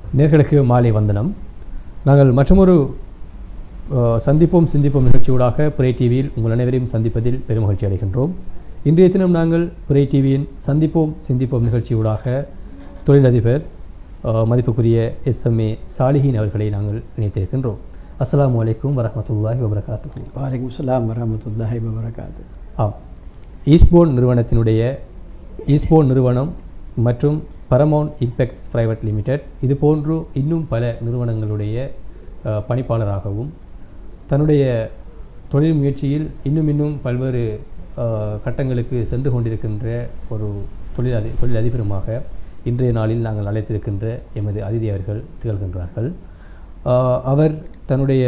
நேர்களுக்கு மாலை வந்தனம் நாங்கள் மற்றொரு அஹ், சந்திப்போம் சிந்திப்போம் நிகழ்ச்சியூடாக பிறை டிவியில் உங்கள் அனைவரையும் சந்திப்பதில் பெருமகிழ்ச்சி அடைகின்றோம் இன்றைய தினம் நாங்கள் பிறை டிவியின் சந்திப்போம் சிந்திப்போம் நிகழ்ச்சியூடாக தொழிலதிபர் அஹ், மதிப்புக்குரிய எஸ்எம்ஏ சாலிஹின் அவர்களை நாங்கள் இணைத்திருக்கின்றோம் அஸ்ஸலாமு அலைக்கும் வரஹ்மத்துல்லாஹி வபரகாத்துஹு வலைக்கும் சலாம் வரமத்துல்லாஹி வபரகாத்து ஆம் ஈஸ்போன் நிறுவனத்தினுடைய ஈஸ்போன் நிறுவனம் மற்றும் பரமௌண்ட் இம்பெக்ஸ் பிரைவேட் லிமிடெட் இது போன்று இன்னும் பல நிறுவனங்களுடைய அஹ், பணிப்பாளராகவும் தன்னுடைய தொழில் முயற்சியில் இன்னும் இன்னும் பல்வேறு அஹ், கட்டங்களுக்கு சென்று கொண்டிருக்கின்ற ஒரு தொழில் அதி தொழில் அதிபருமாக இன்றைய நாளில் நாங்கள் அழைத்திருக்கின்ற எமது அதிதி அவர்கள் திகழ்கின்றார்கள் அஹ், அவர் தன்னுடைய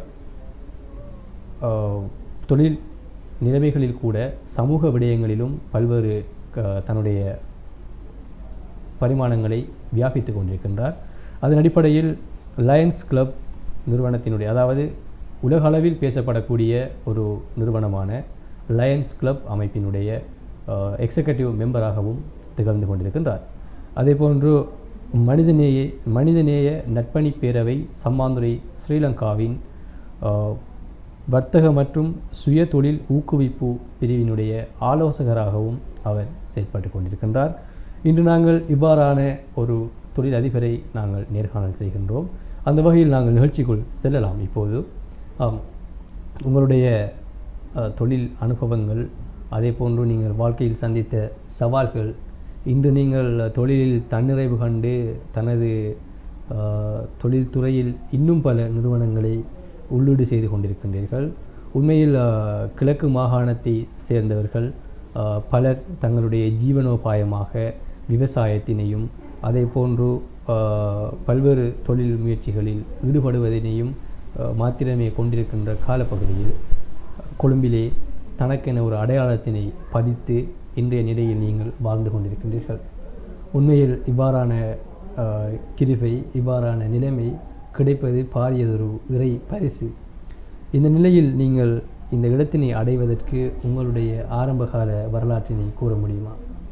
ஆஹ், தொழில் நிலைமைகளில் கூட சமூக விடயங்களிலும் பல்வேறு க- தன்னுடைய பரிமாணங்களை வியாபித்து கொண்டிருக்கின்றார் அதன் அடிப்படையில் லயன்ஸ் கிளப் நிறுவனத்தினுடைய அதாவது உலக அளவில் பேசப்படக்கூடிய ஒரு நிறுவனமான லயன்ஸ் கிளப் அமைப்பினுடைய எக்ஸிகூட்டிவ் மெம்பராகவும் திகழ்ந்து கொண்டிருக்கின்றார் அதேபோன்று மனிதநேய மனிதநேய நட்பணி பேரவை சம்மாந்துறை ஸ்ரீலங்காவின் ஆஹ், வர்த்தக மற்றும் சுய தொழில் ஊக்குவிப்பு பிரிவினுடைய ஆலோசகராகவும் அவர் செயல்பட்டு கொண்டிருக்கின்றார் இன்று நாங்கள் இவ்வாறான ஒரு தொழில் அதிபரை நாங்கள் நேர்காணல் செய்கின்றோம் அந்த வகையில் நாங்கள் நிகழ்ச்சிக்குள் செல்லலாம் இப்போது ஆம் உங்களுடைய அஹ், தொழில் அனுபவங்கள் அதே போன்று நீங்கள் வாழ்க்கையில் சந்தித்த சவால்கள் இன்று நீங்கள் தொழிலில் தன்னிறைவு கண்டு தனது அஹ், தொழில்துறையில் இன்னும் பல நிறுவனங்களை உள்ளீடு செய்து கொண்டிருக்கின்றீர்கள் உண்மையில் அஹ், கிழக்கு மாகாணத்தை சேர்ந்தவர்கள் அஹ், பலர் தங்களுடைய ஜீவனோபாயமாக விவசாயத்தினையும் அதே போன்று அஹ், பல்வேறு தொழில் முயற்சிகளில் ஈடுபடுவதனையும் அஹ், மாத்திரமே கொண்டிருக்கின்ற காலப்பகுதியில் கொழும்பிலே தனக்கென ஒரு அடையாளத்தினை பதித்து இன்றைய நிலையில் நீங்கள் வாழ்ந்து கொண்டிருக்கின்றீர்கள் உண்மையில் இவ்வாறான அஹ், கிருபை இவ்வாறான நிலைமை கிடைப்பது பாரியதொரு இறை பரிசு இந்த நிலையில் நீங்கள் இந்த இடத்தினை அடைவதற்கு உங்களுடைய ஆரம்பகால வரலாற்றினை கூற முடியுமா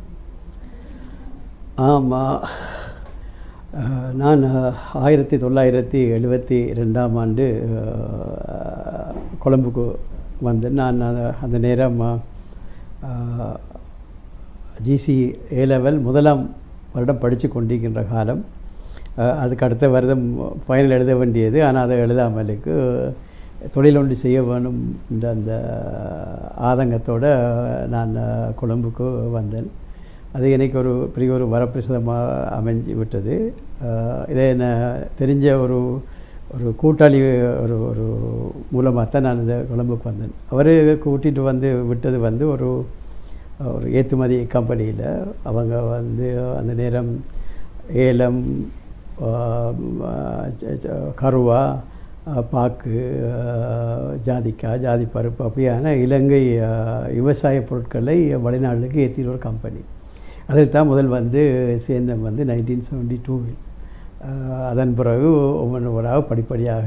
ஆமாம் அஹ், நான் அஹ், ஆயிரத்தி தொள்ளாயிரத்தி எழுபத்தி ரெண்டாம் ஆண்டு அஹ், கொழும்புக்கு வந்தேன் நான் அந்த- அந்த நேரம் ஜிசி ஏ லெவல் முதலாம் வருடம் படித்து கொண்டிருக்கின்ற காலம் அஹ், அதுக்கு அடுத்த வருடம் ஃபைனல் எழுத வேண்டியது ஆனால் அதை எழுதாமலுக்கு தொழில் ஒன்று செய்ய வேணும் என்ற அந்த ஆதங்கத்தோடு நான் அஹ், கொழும்புக்கு வந்தேன் அது எனக்கு ஒரு பெரிய ஒரு வரப்பிரசாதமாக அமைஞ்சு விட்டது அஹ், இதை என்ன தெரிஞ்ச ஒரு ஒரு கூட்டாளி ஒரு ஒரு மூலமாக தான் நான் இந்த கொழம்புக்கு வந்தேன் அவர் கூட்டிகிட்டு வந்து விட்டது வந்து ஒரு ஒரு ஏற்றுமதி கம்பெனியில் அவங்க வந்து அந்த நேரம் ஏலம் ஆஹ், ச- ச- கருவா ஆஹ், பாக்கு ஆஹ், ஜாதிக்காய் ஜாதி பருப்பு அப்படியான இலங்கை ஆஹ், விவசாய பொருட்களை வெளிநாடுகளுக்கு ஏற்றின ஒரு கம்பெனி அதில் தான் முதல் வந்து சேர்ந்தேன் வந்து நைன்டீன் செவன்டி டூவில் அதன் பிறகு ஒவ்வொன்றாக படிப்படியாக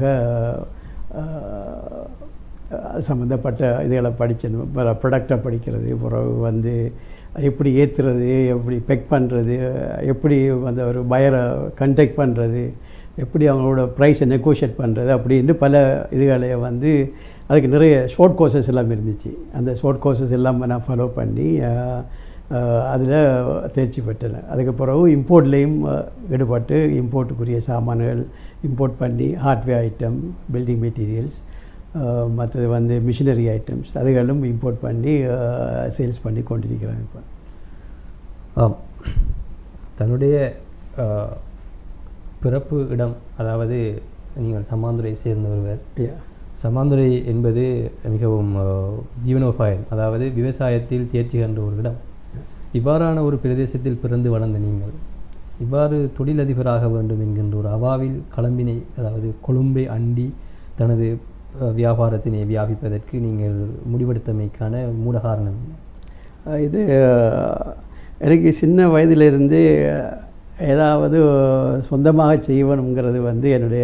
ஆஹ், அது சம்மந்தப்பட்ட இதுகளை படித்தேன் ப்ரொடக்டை படிக்கிறது பிறகு வந்து எப்படி ஏற்றுறது எப்படி பெக் பண்ணுறது எப்படி அந்த ஒரு பயரை கண்டெக்ட் பண்ணுறது எப்படி அவங்களோட ப்ரைஸை நெகோஷியேட் பண்ணுறது அப்படின்னு பல இதுகளை வந்து அதுக்கு நிறைய ஷார்ட் கோர்சஸ் எல்லாம் இருந்துச்சு அந்த ஷார்ட் கோர்சஸ் எல்லாம் நான் ஃபாலோ பண்ணி அதில் தேர்ச்சி பெற்றேன் அதுக்கு பிறகு இம்போர்ட்லேயும் ஈடுபட்டு இம்போர்ட்டுக்குரிய சாமான்கள் இம்போர்ட் பண்ணி ஹார்ட்வேர் ஐட்டம் பில்டிங் மெட்டீரியல்ஸ் மற்றது வந்து மிஷினரி ஐட்டம்ஸ் அதுகளும் இம்போர்ட் பண்ணி சேல்ஸ் பண்ணி கொண்டிருக்கிறேன் இப்போ ஆம் தன்னுடைய அஹ், பிறப்பு இடம் அதாவது நீங்கள் சம்மாந்துரை சேர்ந்த ஒருவர் Yeah. சமாந்துரை என்பது மிகவும் அஹ், ஜீவனோபாயம் அதாவது விவசாயத்தில் தேர்ச்சி கண்ட ஒரு இடம் இவ்வாறான ஒரு பிரதேசத்தில் பிறந்து வளர்ந்த நீங்கள் இவ்வாறு தொழிலதிபராக வேண்டும் என்கின்ற ஒரு அவாவில் கிளம்பினை அதாவது கொழும்பை அண்டி தனது அஹ், வியாபாரத்தினை வியாபிப்பதற்கு நீங்கள் முடிவெடுத்தமைக்கான மூல காரணம் என்ன? அஹ் இது அஹ், எனக்கு சின்ன வயதிலிருந்து ஏதாவது சொந்தமாக செய்யணுங்கிறது வந்து என்னுடைய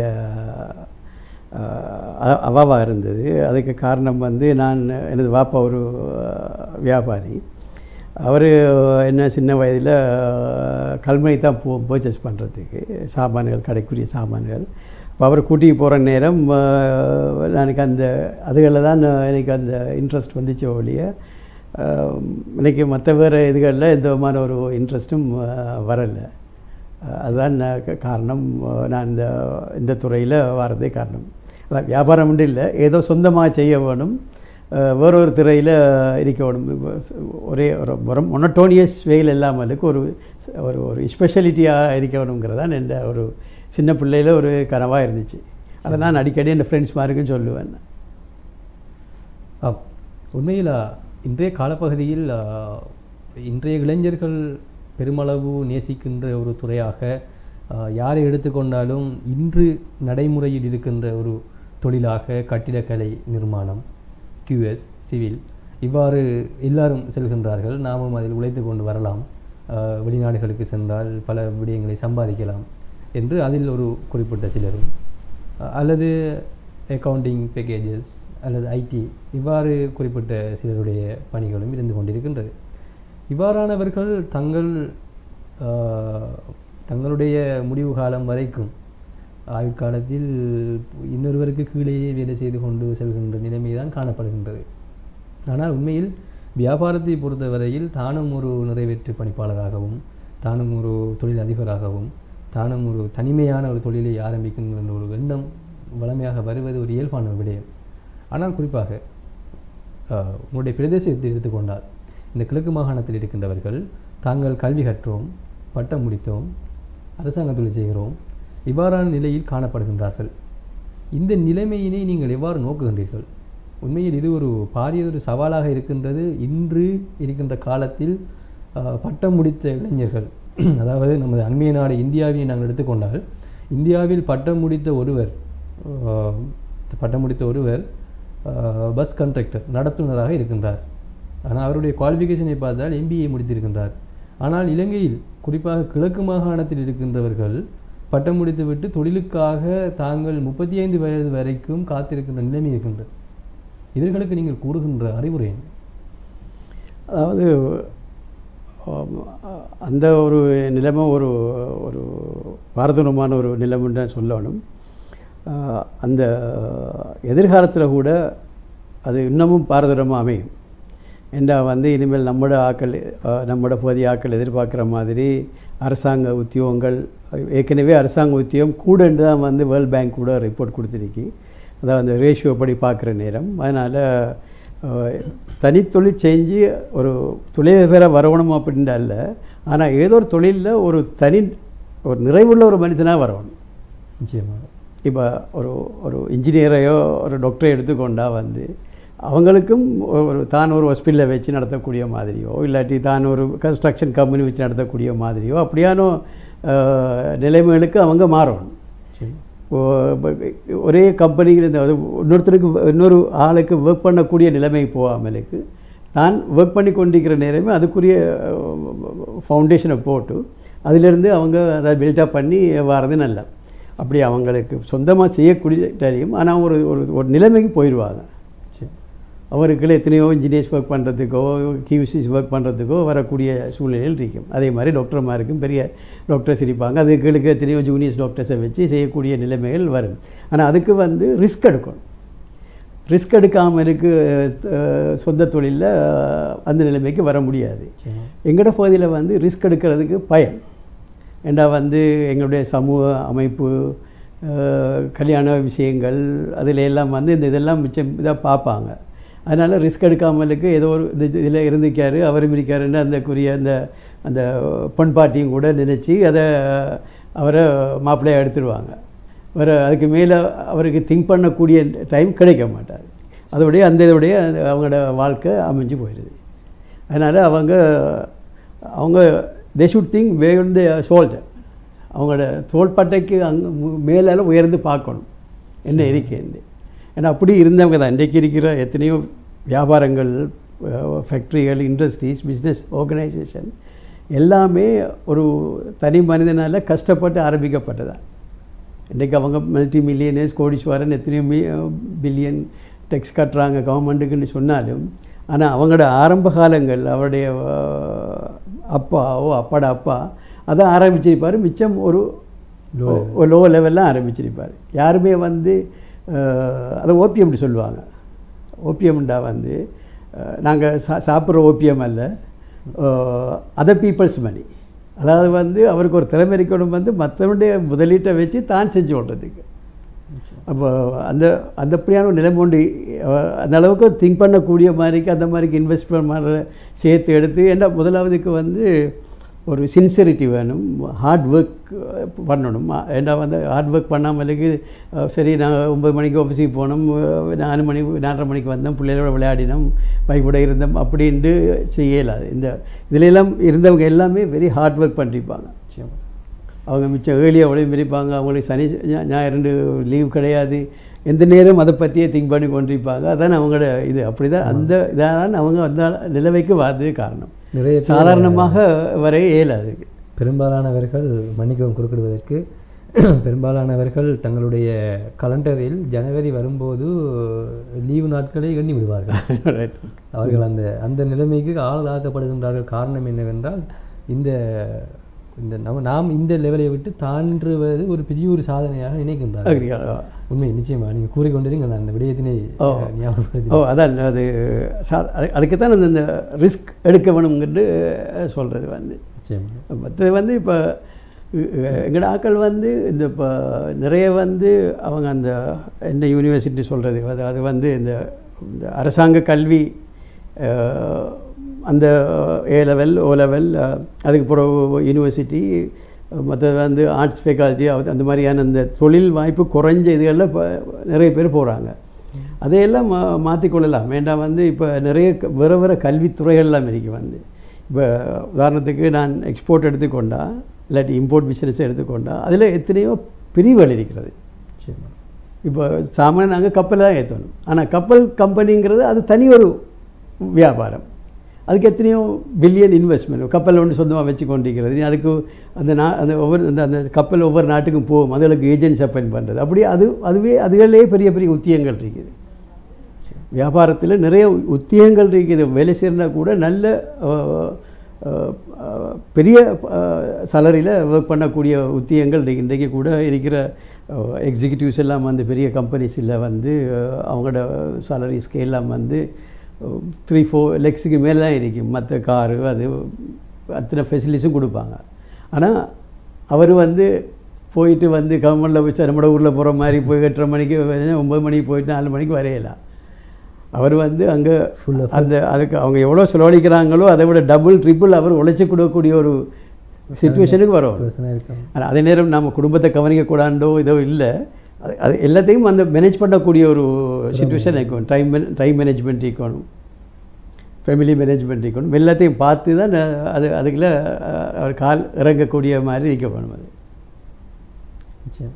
அவாவாக இருந்தது அதுக்கு காரணம் வந்து நான் எனது வாப்பா ஒரு அஹ், வியாபாரி அவர் என்ன சின்ன வயதில் கல்முனை தான் போ பர்ச்சேஸ் பண்ணுறதுக்கு சாமான்கள் கடைக்குரிய சாமான்கள் இப்போ அவர் கூட்டிகிட்டு போகிற நேரம் அஹ், எனக்கு அந்த அதுகளில் தான் எனக்கு அந்த இன்ட்ரெஸ்ட் வந்துச்சு ஒழிய அஹ், எனக்கு மற்ற வேறு இதுகளில் எந்த விதமான ஒரு இன்ட்ரெஸ்ட்டும் வரலை அஹ், அதுதான் நான் க- காரணம் அஹ், நான் இந்த இந்த துறையில் வரதே காரணம் அதான் வியாபாரம் உண்டு இல்லை ஏதோ சொந்தமாக செய்ய வேணும் அஹ், வேறொரு துறையில் இருக்க வேணும் இப்ப ஸ்- ஒரே ஒரு ஒரு மொனட்டோனியஸ் வேயில் இல்லாமலுக்கு ஒரு ஒரு ஒரு ஸ்பெஷாலிட்டியாக இருக்க வேணுங்கிறதான் என்ற ஒரு சின்ன பிள்ளையில் ஒரு கனவாக இருந்துச்சு அதை நான் அடிக்கடி என் ஃப்ரெண்ட்ஸ் மாதிரிக்கும் சொல்லுவேன் ஆம் உண்மையில் ஆ, இன்றைய காலப்பகுதியில் ஆ, இன்றைய இளைஞர்கள் பெருமளவு நேசிக்கின்ற ஒரு துறையாக ஆ, யாரை எடுத்துக்கொண்டாலும் இன்று நடைமுறையில் இருக்கின்ற ஒரு தொழிலாக கட்டிடக்கலை நிர்மாணம் கியூஎஸ் சிவில் இவ்வாறு எல்லாரும் செல்கின்றார்கள் நாமும் அதில் உழைத்து கொண்டு வரலாம் ஆ, வெளிநாடுகளுக்கு சென்றால் பல விடயங்களை சம்பாதிக்கலாம் என்று அதில் ஒரு குறிப்பிட்ட சிலரும் அ- அல்லது அக்கவுண்டிங் பேக்கேஜஸ் அல்லது ஐடி இவ்வாறு குறிப்பிட்ட சிலருடைய பணிகளும் இருந்து கொண்டிருக்கின்றது இவ்வாறானவர்கள் தங்கள் ஆ, தங்களுடைய முடிவு காலம் வரைக்கும் ஆயுட்காலத்தில் இன்னொருவருக்கு கீழேயே வேலை செய்து கொண்டு செல்கின்ற நிலைமை தான் காணப்படுகின்றது ஆனால் உண்மையில் வியாபாரத்தை பொறுத்தவரையில் தானும் ஒரு நிறைவேற்று பணிப்பாளராகவும் தானும் ஒரு தொழில் அதிபராகவும் தானும் ஒரு தனிமையான ஒரு தொழிலை ஆரம்பிக்கின்ற ஒரு எண்ணம் வளமையாக வருவது ஒரு இயல்பான ஒரு விடயம் ஆனால் குறிப்பாக ஆஹ், உங்களுடைய பிரதேசத்தை எடுத்துக்கொண்டால் இந்த கிழக்கு மாகாணத்தில் இருக்கின்றவர்கள் தாங்கள் கல்வி கற்றோம் பட்டம் முடித்தோம் அரசாங்க தொழில் செய்கிறோம் இவ்வாறான நிலையில் காணப்படுகின்றார்கள் இந்த நிலைமையினை நீங்கள் எவ்வாறு நோக்குகின்றீர்கள் உண்மையில் இது ஒரு பாரியதொரு சவாலாக இருக்கின்றது இன்று இருக்கின்ற காலத்தில் ஆஹ், பட்டம் முடித்த இளைஞர்கள் அதாவது நமது அண்மைய நாடு இந்தியாவை நாங்கள் எடுத்துக்கொண்டால் இந்தியாவில் பட்டம் முடித்த ஒருவர் ஆஹ், பட்டம் முடித்த ஒருவர் ஆஹ், பஸ் கண்டக்டர் நடத்துனராக இருக்கின்றார் ஆனால் அவருடைய குவாலிஃபிகேஷனை பார்த்தால் எம்பிஏ முடித்திருக்கின்றார் ஆனால் இலங்கையில் குறிப்பாக கிழக்கு மாகாணத்தில் இருக்கின்றவர்கள் பட்டம் முடித்துவிட்டு தொழிலுக்காக தாங்கள் முப்பத்தி ஐந்து வயது வரைக்கும் காத்திருக்கின்ற நிலைமை இருக்கின்றது இவர்களுக்கு நீங்கள் கூறுகின்ற அறிவுரை என்ன அதாவது ஆம், அந்த ஒரு நிலைமை ஒரு ஒரு பாரதூரமான ஒரு நிலைமைன்னு தான் சொல்லணும் ஆஹ், அந்த எதிர்காலத்தில் கூட அது இன்னமும் பாரதூரமாக அமையும் ஏண்டா வந்து இனிமேல் நம்மளோட ஆக்கள் ஆஹ், நம்மளோட போதிய ஆக்கள் எதிர்பார்க்குற மாதிரி அரசாங்க உத்தியோகங்கள் ஏற்கனவே அரசாங்க உத்தியோகம் கூடன்னு தான் வந்து வேர்ல்ட் பேங்க் கூட ரிப்போர்ட் கொடுத்துருக்கு அதாவது அந்த ரேஷியோ படி பார்க்குற நேரம் அதனால் தனித்தொழில் செஞ்சு ஒரு தொழிலதிபராக வரணும் அப்படின்ட்டு அல்ல ஆனால் ஏதோ ஒரு தொழிலில் ஒரு தனி ஒரு நிறைவுள்ள ஒரு மனிதனாக வரணும் நிச்சயமாக இப்போ ஒரு ஒரு இன்ஜினியரையோ ஒரு டாக்டரை எடுத்துக்கொண்டா வந்து அவங்களுக்கும் ஒரு தான் ஒரு ஹாஸ்பிட்டலை வச்சு நடத்தக்கூடிய மாதிரியோ இல்லாட்டி தான் ஒரு கன்ஸ்ட்ரக்ஷன் கம்பெனி வச்சு நடத்தக்கூடிய மாதிரியோ அப்படியான அஹ், நிலைமைகளுக்கு அவங்க மாறணும் சரி ஓ- ப- ஒரே கம்பெனியில் இந்த அது இன்னொருத்தருக்கு இன்னொரு ஆளுக்கு ஒர்க் பண்ணக்கூடிய நிலைமை போகாமலுக்கு நான் ஒர்க் பண்ணி கொண்டிருக்கிற நேரமே அதுக்குரிய ஃபவுண்டேஷனை போட்டு அதிலிருந்து அவங்க அதை பில்டப் பண்ணி வர்றது நல்லா அப்படி அவங்களுக்கு சொந்தமாக செய்யக்கூடிய தெரியும் ஆனால் ஒரு ஒரு ஒரு நிலைமைக்கு போயிடுவாங்க சரி அவருக்குள்ள எத்தனையோ இன்ஜினியர்ஸ் ஒர்க் பண்ணுறதுக்கோ கியூசிஸ் ஒர்க் பண்ணுறதுக்கோ வரக்கூடிய சூழ்நிலைகள் இருக்கும் அதே மாதிரி டாக்டர்மாருக்கும் பெரிய டாக்டர்ஸ் இருப்பாங்க அதுகளுக்கு எத்தனையோ ஜூனியர்ஸ் டாக்டர்ஸை வச்சு செய்யக்கூடிய நிலைமைகள் வரும் ஆனால் அதுக்கு வந்து ரிஸ்க் எடுக்கணும் ரிஸ்க் எடுக்காமலுக்கு அஹ், சொந்த தொழிலில் அந்த நிலைமைக்கு வர முடியாது நிச்சயமாக எங்களோட பகுதியில் வந்து ரிஸ்க் எடுக்கிறதுக்கு பயம் ஏண்டா வந்து எங்களுடைய சமூக அமைப்பு அஹ், கல்யாண விஷயங்கள் அதில் எல்லாம் வந்து இந்த இதெல்லாம் மிச்சம் இதாக பார்ப்பாங்க அதனால் ரிஸ்க் எடுக்காமலுக்கு ஏதோ ஒரு இந்த இதில் இருந்துக்காரு அவரும் இருக்காருன்னு அந்த குறிய அந்த அந்த பொன் பாட்டியும் கூட நினச்சி அதை அவரை மாப்பிள்ளையாக எடுத்துருவாங்க வேற அதுக்கு மேலே அவருக்கு திங்க் பண்ணக்கூடிய டைம் கிடைக்க மாட்டார் அதோடைய அந்த இதோடைய அந்த அவங்களோட வாழ்க்கை அமைஞ்சு போயிடுது அதனால் அவங்க அவங்க they should think want sold அவங்களோட தோள்பட்டைக்கு அங்கே மேலால் உயர்ந்து பார்க்கணும் என்ன இருக்கேன்னு ஏன்னா அப்படி இருந்தவங்க தான் இன்றைக்கு இருக்கிற எத்தனையோ வியாபாரங்கள் ஃபேக்ட்ரிகள் இண்டஸ்ட்ரீஸ் பிஸ்னஸ் ஆர்கனைசேஷன் எல்லாமே ஒரு தனி மனிதனால் கஷ்டப்பட்டு ஆரம்பிக்கப்பட்டதா இன்றைக்கு அவங்க மல்டி மில்லியனர்ஸ் கோடீஸ்வரன் எத்தனையோ மி பில்லியன் டெக்ஸ் கட்டுறாங்க கவர்மெண்ட்டுக்குன்னு சொன்னாலும் ஆனால் அவங்களோட ஆரம்ப காலங்கள் அவருடைய அஹ், அப்பாவோ அப்பாட அப்பா அதை ஆரம்பிச்சிருப்பார் மிச்சம் ஒரு ஒரு லோ லெவலில் ஆரம்பிச்சிருப்பார் யாருமே வந்து அஹ், அதை ஓபியம்னு சொல்லுவாங்க ஓபியம்டா வந்து நாங்கள் சா சாப்பிட்ற ஓபியம் அல்ல அதர் பீப்புள்ஸ் மணி அதாவது வந்து அவருக்கு ஒரு திறமை இருக்கணும் வந்து மற்றவனுடைய முதலீட்டை வச்சு தான் செஞ்சு விடுறதுக்கு அப்போ அந்த அந்த அப்படியான ஒரு நிலைமை உண்டு அஹ் அந்த அளவுக்கு திங்க் பண்ணக்கூடிய மாதிரிக்கு அந்த மாதிரிக்கு இன்வெஸ்ட்மெண்ட் மாதிரி சேர்த்து எடுத்து ஏன்னா முதலாவதுக்கு வந்து ஒரு சின்சியரிட்டி வேணும் ஹார்ட் ஒர்க் பண்ணணும் ஏன்னா வந்து ஹார்ட் ஒர்க் பண்ணாமலுக்கு அஹ் சரி நாங்கள் ஒம்பது மணிக்கு ஆஃபீஸுக்கு போனோம் அஹ் நாலு மணி நாலரை மணிக்கு வந்தோம் பிள்ளைகளோட விளையாடினோம் பைக்கூட இருந்தோம் அப்படின்ட்டு செய்யலாது இந்த இதுல எல்லாம் இருந்தவங்க எல்லாமே வெரி ஹார்ட் ஒர்க் பண்ணிருப்பாங்க நிச்சயமா அவங்க மிச்சம் ஏர்லியாக உழைப்பு மிரிப்பாங்க அவங்களுக்கு சனி ஞா- ஞாயிறு லீவ் கிடையாது எந்த நேரம் அதை பற்றியே திங்க் பண்ணி கொண்டிருப்பாங்க அதான் அவங்களோட இது அப்படி தான் அந்த இதான் அவங்க அந்த நிலைமைக்கு வர்றதுக்கு காரணம் நிறைய பேர் சாதாரணமாக வர இயலாது பெரும்பாலானவர்கள் மன்னிக்கவும் குறுக்கிடுவதற்கு பெரும்பாலானவர்கள் தங்களுடைய கலண்டரில் ஜனவரி வரும்போது லீவு நாட்களை எண்ணி விடுவார்கள் Right. அவர்கள் அந்த அந்த நிலைமைக்கு ஆளாக்கப்படுகின்றார்கள் காரணம் என்னவென்றால் இந்த இந்த நம்ம நாம் இந்த லெவலை விட்டு தாண்டுவது ஒரு பெரிய ஒரு சாதனையாக நினைக்கின்றார்கள் Agree. உண்மை நிச்சயமா நீங்கள் கூறிக்கொண்டிருங்க நான் அந்த விடயத்தினை அஹ், ஞாபகப்படுத்தி ஓ அதான் அது சா அதுக்கு தான் அந்த ரிஸ்க் எடுக்க வேணுங்கிறது சொல்கிறது வந்து நிச்சயமா மற்றது வந்து இப்போ எங்களோட ஆட்கள் வந்து இந்த இப்போ நிறைய வந்து அவங்க அந்த என்ன யூனிவர்சிட்டி சொல்கிறது அது அது வந்து இந்த இந்த அரசாங்க கல்வி அஹ், அந்த ஏ லெவல் ஓ லெவல் அதுக்கு பிறகு யூனிவர்சிட்டி மற்றது வந்து ஆர்ட்ஸ் ஃபேக்கல்ட்டி அந்த மாதிரியான அந்த தொழில் வாய்ப்பு குறைஞ்ச இதுகளில் இப்போ நிறைய பேர் போகிறாங்க அதையெல்லாம் மா மாற்றிக்கொள்ளலாம் வேண்டாம் வந்து இப்போ நிறைய க- வேறு வேறு கல்வித்துறைகள்லாம் இருக்கு வந்து இப்போ உதாரணத்துக்கு நான் எக்ஸ்போர்ட் எடுத்துக்கொண்டா இல்லாட்டி இம்போர்ட் பிஸ்னஸ் எடுத்துக்கொண்டா அதில் எத்தனையோ பிரிவுகள் இருக்கிறது நிச்சயமா இப்போ சாமான் நாங்கள் கப்பல் தான் ஏற்றணும் ஆனால் கப்பல் கம்பெனிங்கிறது அது தனி ஒரு வியாபாரம் அதுக்கு எத்தனையோ பில்லியன் இன்வெஸ்ட்மெண்ட் கப்பல் ஒன்று சொந்தமாக வச்சு கொண்டிருக்கிறது அதுக்கு அந்த நா அந்த ஒவ்வொரு அந்த அந்த கப்பல் ஒவ்வொரு நாட்டுக்கும் போகும் அதுகளுக்கு ஏஜென்ட்ஸ் அப்பாயின் பண்ணுறது அப்படியே அது அதுவே அதுகளிலே பெரிய பெரிய உத்தியங்கள் இருக்குது வியாபாரத்தில் நிறைய உத்தியங்கள் இருக்குது வேலை செய்யறனா கூட நல்ல அஹ், அஹ், அஹ், பெரிய சலரியில் ஒர்க் பண்ணக்கூடிய உத்தியங்கள் இன்றைக்கு இன்றைக்கு கூட இருக்கிற எக்ஸிக்யூட்டிவ்ஸ் எல்லாம் வந்து பெரிய கம்பெனிஸில் வந்து அஹ், அவங்களோட salary ஸ்கேல்லாம் வந்து த்ரீ ஃபோர் லெக்ஸுக்கு மேலே தான் இருக்கும் மற்ற காரு அது அத்தனை ஃபெசிலிட்டிஸும் கொடுப்பாங்க ஆனால் அவர் வந்து போயிட்டு வந்து கவர்மெண்ட்டில் போய் நம்மளோட ஊரில் போகிற மாதிரி போய் எட்டரை மணிக்கு ஒம்பது மணிக்கு போயிட்டு நாலு மணிக்கு வரையலாம் அவர் வந்து அங்கே அந்த அதுக்கு அவங்க எவ்வளோ செலவழிக்கிறாங்களோ அதை விட டபுள் ட்ரிபிள் அவர் உழைச்சி கொடுக்கக்கூடிய ஒரு சுச்சுவேஷனுக்கு வரும் பர்சனாக இருக்காங்க ஆனால் அதே நேரம் நம்ம குடும்பத்தை கவனிக்கக்கூடாண்டோ இதோ இல்லை அது அது எல்லாத்தையும் அந்த மேனேஜ் பண்ணக்கூடிய ஒரு சுச்சுவேஷன் இருக்கணும் டைம் டைம் மேனேஜ்மெண்ட் இருக்கணும் ஃபேமிலி மேனேஜ்மெண்ட் இருக்கணும் எல்லாத்தையும் பார்த்து தான் நான் அது அதுக்குள்ள அஹ், அவர் கால் இறங்கக்கூடிய மாதிரி இருக்க வேணும் அது நிச்சயம்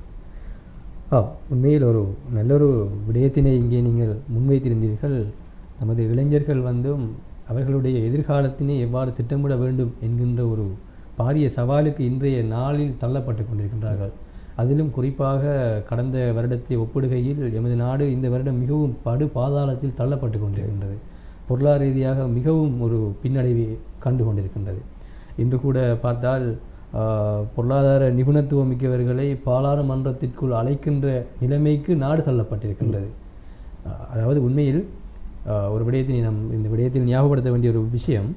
ஆ உண்மையில் ஒரு நல்லொரு விடயத்தினை இங்கே நீங்கள் முன்வைத்திருந்தீர்கள் நமது இளைஞர்கள் வந்தும் அவர்களுடைய எதிர்காலத்தினை எவ்வாறு திட்டமிட வேண்டும் என்கின்ற ஒரு பாரிய சவாலுக்கு இன்றைய நாளில் தள்ளப்பட்டு கொண்டிருக்கின்றார்கள் அதிலும் குறிப்பாக கடந்த வருடத்தை ஒப்பிடுகையில் எமது நாடு இந்த வருடம் மிகவும் படு பாதாளத்தில் தள்ளப்பட்டு கொண்டிருக்கின்றது பொருளாதார ரீதியாக மிகவும் ஒரு பின்னடைவை கண்டு கொண்டிருக்கின்றது இன்று கூட பார்த்தால் ஆஹ், பொருளாதார நிபுணத்துவம் மிக்கவர்களை பாராளுமன்றத்திற்குள் அழைக்கின்ற நிலைமைக்கு நாடு தள்ளப்பட்டிருக்கின்றது ஆஹ், அதாவது உண்மையில் ஆஹ், ஒரு விடயத்தினை நம் இந்த விடயத்தில் ஞாபகப்படுத்த வேண்டிய ஒரு விஷயம்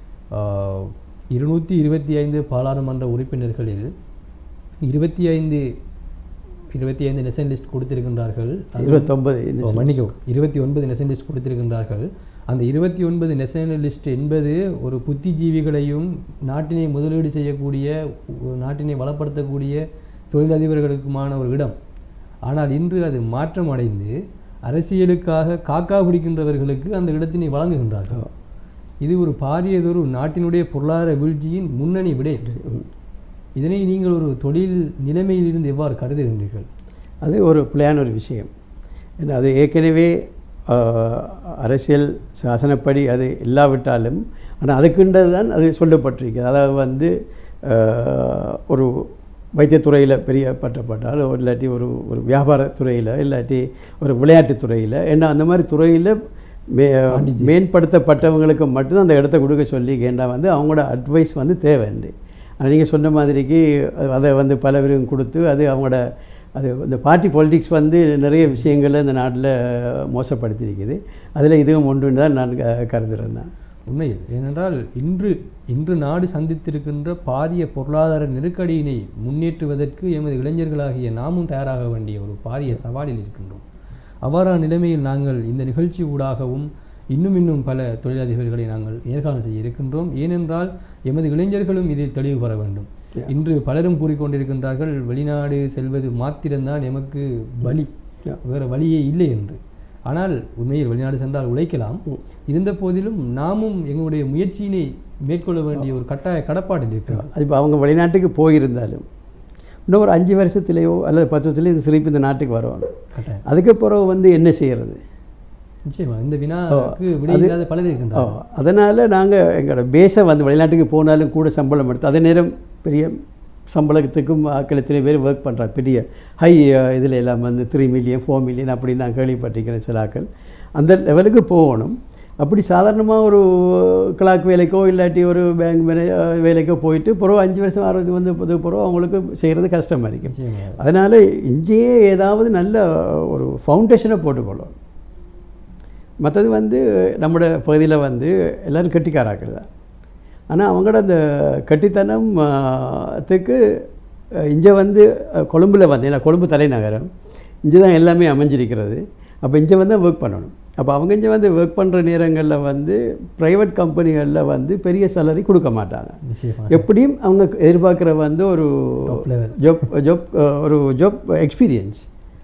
இருநூற்றி இருபத்தி ஐந்து பாராளுமன்ற உறுப்பினர்களில் இருபத்தி ஐந்து இருபத்தி ஐந்து நெசன் லிஸ்ட் கொடுத்திருக்கின்றார்கள் இருபத்தொம்பது ஓ, மன்னிக்கவும் இருபத்தி ஒன்பது நெசனலிஸ்ட் கொடுத்திருக்கின்றார்கள் அந்த இருபத்தி ஒன்பது நெசனலிஸ்ட் என்பது ஒரு புத்திஜீவிகளையும் நாட்டினை முதலீடு செய்யக்கூடிய ஒரு நாட்டினை வளப்படுத்தக்கூடிய தொழிலதிபர்களுக்குமான ஒரு இடம் ஆனால் இன்று அது மாற்றம் அடைந்து அரசியலுக்காக காக்கா பிடிக்கின்றவர்களுக்கு அந்த இடத்தினை வழங்குகின்றார்கள் இது ஒரு பாரியதொரு நாட்டினுடைய பொருளாதார வீழ்ச்சியின் முன்னணி விடை இதனை நீங்கள் ஒரு தொழில் நிலைமையிலிருந்து எவ்வாறு கருதுகின்றீர்கள் அது ஒரு பிளான் ஒரு விஷயம் ஏன்னா அது ஏற்கனவே ஆஹ், அரசியல் சாசனப்படி அது இல்லாவிட்டாலும் ஆனால் அதுக்குன்றது தான் அது சொல்லப்பட்டிருக்கு அதாவது வந்து ஆஹ், ஒரு வைத்தியத்துறையில் பெரிய பட்டப்பட்டால் ஒரு இல்லாட்டி ஒரு ஒரு வியாபாரத் துறையில் இல்லாட்டி ஒரு விளையாட்டுத் துறையில் ஏன்னா அந்த மாதிரி துறையில் மே மேம்படுத்தப்பட்டவங்களுக்கு மட்டும்தான் அந்த இடத்த கொடுக்க சொல்லி கேட்டால் வந்து அவங்களோட அட்வைஸ் வந்து தேவைண்டு ஆனால் நீங்கள் சொன்ன மாதிரிக்கு அதை வந்து பல பேரும் கொடுத்து அது அவங்களோட அது இந்த பார்ட்டி பாலிடிக்ஸ் வந்து நிறைய விஷயங்களை இந்த நாட்டில் மோசப்படுத்தியிருக்குது அதில் இதுவும் ஒன்றுன்னு தான் நான் க- கருதுறேன் நான் உண்மையில் ஏனென்றால் இன்று இன்று நாடு சந்தித்திருக்கின்ற பாரிய பொருளாதார நெருக்கடியினை முன்னேற்றுவதற்கு எமது இளைஞர்களாகிய நாமும் தயாராக வேண்டிய ஒரு பாரிய சவாலில் இருக்கின்றோம் அவ்வாறான நிலைமையில் நாங்கள் இந்த நிகழ்ச்சி ஊடாகவும் இன்னும் இன்னும் பல தொழிலதிபர்களை நாங்கள் நேர்காணல் செய்ய இருக்கின்றோம் ஏனென்றால் எமது இளைஞர்களும் இதில் தெளிவு பெற வேண்டும் இன்று பலரும் கூறிக்கொண்டிருக்கின்றார்கள் வெளிநாடு செல்வது மாத்திரம்தான் எமக்கு வழி வேறு வழியே இல்லை என்று ஆனால் உண்மையில் வெளிநாடு சென்றால் உழைக்கலாம் இருந்த போதிலும் நாமும் எங்களுடைய முயற்சியினை மேற்கொள்ள வேண்டிய ஒரு கட்டாய கடப்பாட்டில் இருக்கிறோம் அது இப்போ அவங்க வெளிநாட்டுக்கு போயிருந்தாலும் இன்னும் ஒரு அஞ்சு வருஷத்துலேயோ அல்லது பத்து வருஷத்துலேயோ இந்த திருப்பி இந்த நாட்டுக்கு வருவாங்க கட்டாயம் அதுக்கு பிறகு வந்து என்ன செய்கிறது நிச்சயமா இந்த வினாவுக்கு விடை இல்லாத பலர் இருக்கின்றார் அதனால் நாங்கள் எங்களோட பேஸை வந்து வெளிநாட்டுக்கு போனாலும் கூட சம்பளம் எடுத்து அதே நேரம் பெரிய சம்பளத்துக்கும் ஆட்கள் எத்தனை பேர் ஒர்க் பண்ணுறாங்க பெரிய ஹை இதில் எல்லாம் வந்து த்ரீ மில்லியன் ஃபோர் மில்லியன் அப்படின்னு நான் கேள்விப்பட்டிருக்கிறேன் சில ஆட்கள் அந்த லெவலுக்கு போகணும் அப்படி சாதாரணமாக ஒரு கிளாக் வேலைக்கோ இல்லாட்டி ஒரு பேங்க் மேனே வேலைக்கோ போயிட்டு பிறகு அஞ்சு வருஷம் ஆறு வருஷம் வந்து புது பிறகு அவங்களுக்கு செய்கிறது கஷ்டமாக இருக்கும் நிச்சயமா அதனால் இங்கேயே ஏதாவது நல்ல ஒரு ஃபவுண்டேஷனை போட்டுக்கொள்ளணும் மற்றது வந்து நம்மளோட பகுதியில் வந்து எல்லோரும் கெட்டிக்காராக்கள் தான் ஆனால் அவங்களோட அந்த கட்டித்தனம் த்துக்கு இங்கே வந்து அஹ், கொழும்புல வந்து ஏன்னா கொழும்பு தலைநகரம் இங்கே தான் எல்லாமே அமைஞ்சிருக்கிறது அப்போ இங்கே வந்து ஒர்க் பண்ணணும் அப்போ அவங்க இங்கே வந்து ஒர்க் பண்ணுற நேரங்களில் வந்து ப்ரைவேட் கம்பெனிகளில் வந்து பெரிய சேலரி கொடுக்க மாட்டாங்க நிச்சயமா எப்படியும் அவங்க எதிர்பார்க்குற வந்து ஒரு Top level. ஜாப் ஜாப் ஒரு ஜாப் எக்ஸ்பீரியன்ஸ்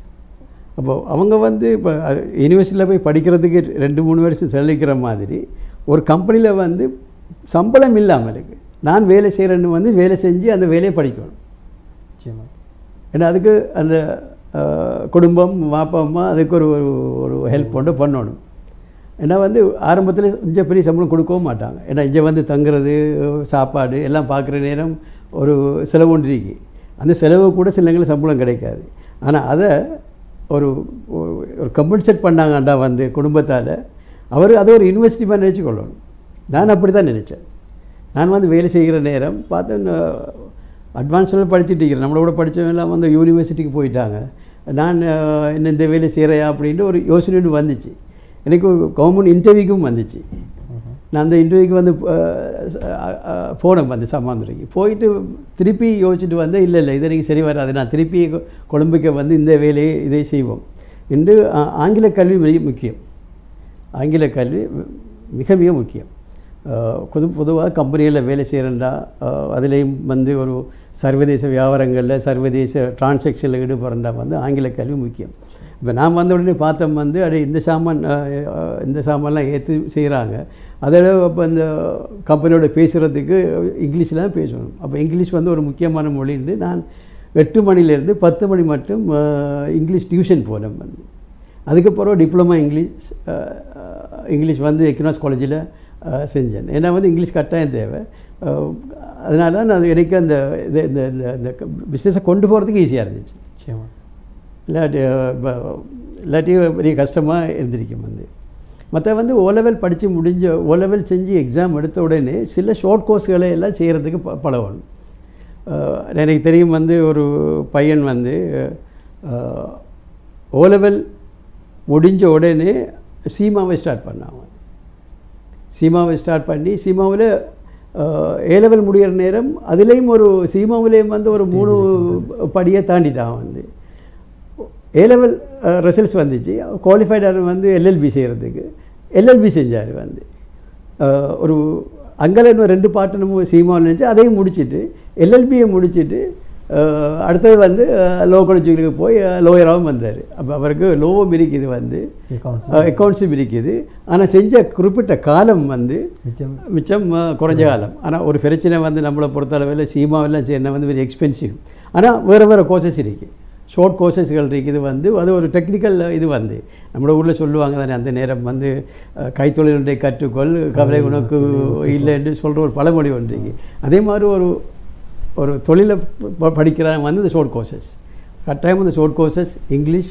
அப்போ அவங்க வந்து இப்போ யூனிவர்சிட்டியில் போய் படிக்கிறதுக்கு ரெண்டு மூணு வருஷம் செலவிக்கிற மாதிரி ஒரு கம்பெனியில் வந்து சம்பளம் இல்லாமல் இருக்கு நான் வேலை செய்கிறேன்னு வந்து வேலை செஞ்சு அந்த வேலையை படிக்கணும் நிச்சயமா ஏன்னா அதுக்கு அந்த அஹ், குடும்பம் வாப்பா அம்மா அதுக்கு ஒரு ஒரு ஒரு ஹெல்ப் கொண்டு பண்ணணும் ஏன்னா வந்து ஆரம்பத்தில் இங்கே பெரிய சம்பளம் கொடுக்கவும் மாட்டாங்க ஏன்னா இங்கே வந்து தங்குறது சாப்பாடு எல்லாம் பார்க்குற நேரம் ஒரு செலவு ஒன்று இருக்கு அந்த செலவு கூட சில நேரங்களில் சம்பளம் கிடைக்காது ஆனால் அதை ஒரு ஒரு- ஒரு கம்பன்சேட் பண்ணாங்கண்டா வந்து குடும்பத்தால் அவர் அதை ஒரு யூனிவர்சிட்டி மாதிரி நினச்சி கொள்ளணும் நான் அப்படி தான் நினச்சேன் நான் வந்து வேலை செய்கிற நேரம் பார்த்தேன் அட்வான்ஸில் படிச்சுட்டு இருக்கிறேன் நம்மளை கூட படித்தவங்க எல்லாம் வந்து யூனிவர்சிட்டிக்கு போயிட்டாங்க நான் அஹ், என்ன இந்த வேலை செய்கிறேன் அப்படின்ட்டு ஒரு யோசனை ஒன்று வந்துச்சு எனக்கு ஒரு கவர்மெண்ட் இன்டர்வியூக்கும் வந்துச்சு நான் அந்த இன்டர்வியூக்கு வந்து அஹ், அஹ், போனேன் வந்து சமாந்துரைக்கு போயிட்டு திருப்பி யோசிச்சுட்டு வந்தேன் இல்லை இல்லை இது எனக்கு சரி வராது நான் திருப்பி கொ- கொழும்புக்கு வந்து இந்த வேலையை இதை செய்வோம் என்று ஆ- ஆங்கில கல்வி மிக முக்கியம் ஆங்கில கல்வி மிக மிக முக்கியம் அஹ், பொது பொதுவாக கம்பெனியில் வேலை செய்கிறேன்டா அதுலேயும் வந்து ஒரு சர்வதேச வியாபாரங்களில் சர்வதேச டிரான்சாக்ஷனில் ஈடுபடுறா வந்து ஆங்கில கல்வி முக்கியம் இப்போ நான் வந்த உடனே பார்த்தோம் வந்து அடே இந்த சாமான் அஹ், அஹ், இந்த சாமான்லாம் ஏற்று செய்கிறாங்க அதோட அப்போ இந்த கம்பெனியோட பேசுகிறதுக்கு இங்கிலீஷில் தான் பேசணும் அப்போ இங்கிலீஷ் வந்து ஒரு முக்கியமான மொழின்னு நான் எட்டு மணிலேருந்து பத்து மணி மட்டும் அஹ், இங்கிலீஷ் டியூஷன் போனேன் வந்து அதுக்கப்புறம் diploma English ah, ah, English வந்து எக்கனாஸ் காலேஜில் செஞ்சேன் ஏன்னா வந்து இங்கிலீஷ் கட்டாயம் தேவை அஹ், அதனால நான் எனக்கு அந்த இது இந்த இந்த இந்த பிஸ்னஸை கொண்டு போகிறதுக்கு ஈஸியாக இருந்துச்சு நிச்சயமா இல்லாட்டி அஹ், ப- இல்லாட்டி பெரிய கஷ்டமாக இருந்திருக்கும் வந்து மற்ற வந்து ஓ லெவல் படித்து முடிஞ்ச ஓ லெவல் செஞ்சு எக்ஸாம் எடுத்த உடனே சில ஷார்ட் கோர்ஸ்களை எல்லாம் செய்கிறதுக்கு ப பழகணும் அஹ், எனக்கு தெரியும் வந்து ஒரு பையன் வந்து ஓ லெவல் முடிஞ்ச உடனே சீமாவை ஸ்டார்ட் பண்ணான் அவன் சீமாவை ஸ்டார்ட் பண்ணி சீமாவில் ஏ லெவல் முடிகிற நேரம் அதுலேயும் ஒரு சீமாவிலேயும் வந்து ஒரு மூணு படியை தாண்டிட்டான் அவன் வந்து ஏ லெவல் ரிசல்ட்ஸ் வந்துச்சு குவாலிஃபைடாக வந்து எல்எல்பி செய்கிறதுக்கு எல்எல்பி செஞ்சார் வந்து அஹ், ஒரு அங்கே இன்னும் ரெண்டு பாட்டு நம்ம சீமாவில் நினச்சி அதையும் முடிச்சிட்டு எல்எல்பியை முடிச்சிட்டு அஹ், அடுத்தது வந்து லோ காலேஜுகளுக்கு போய் லோயராகவும் வந்தார் அப்போ அவருக்கு லோவும் இருக்குது வந்து Accounts. அக்கௌண்ட்ஸும் இருக்குது ஆனால் செஞ்ச குறிப்பிட்ட காலம் வந்து மிச்சம் மிச்சம் அஹ், குறைஞ்ச காலம் ஆனால் ஒரு பிரச்சனை வந்து நம்மளை பொறுத்தளவில் சீமாவெல்லாம் செய்யணும் வந்து வெரி எக்ஸ்பென்சிவ் ஆனால் வேறு வேறு கோர்சஸ் இருக்குது ஷார்ட் கோர்சஸ்கள் இருக்குது வந்து அது ஒரு டெக்னிக்கல் இது வந்து நம்ம ஊரில் சொல்லுவாங்க தானே அந்த நேரம் வந்து அஹ், கைத்தொழிலுடைய கற்றுக்கொள் கவலை உனக்கு இல்லைன்னு சொல்கிற ஒரு பழமொழி ஒன்று இருக்கு அதே மாதிரி ஒரு ஒரு தொழிலை ப- படிக்கிறாங்க வந்து இந்த ஷார்ட் கோர்சஸ் கட்டாயம் இந்த ஷார்ட் கோர்சஸ் இங்கிலீஷ்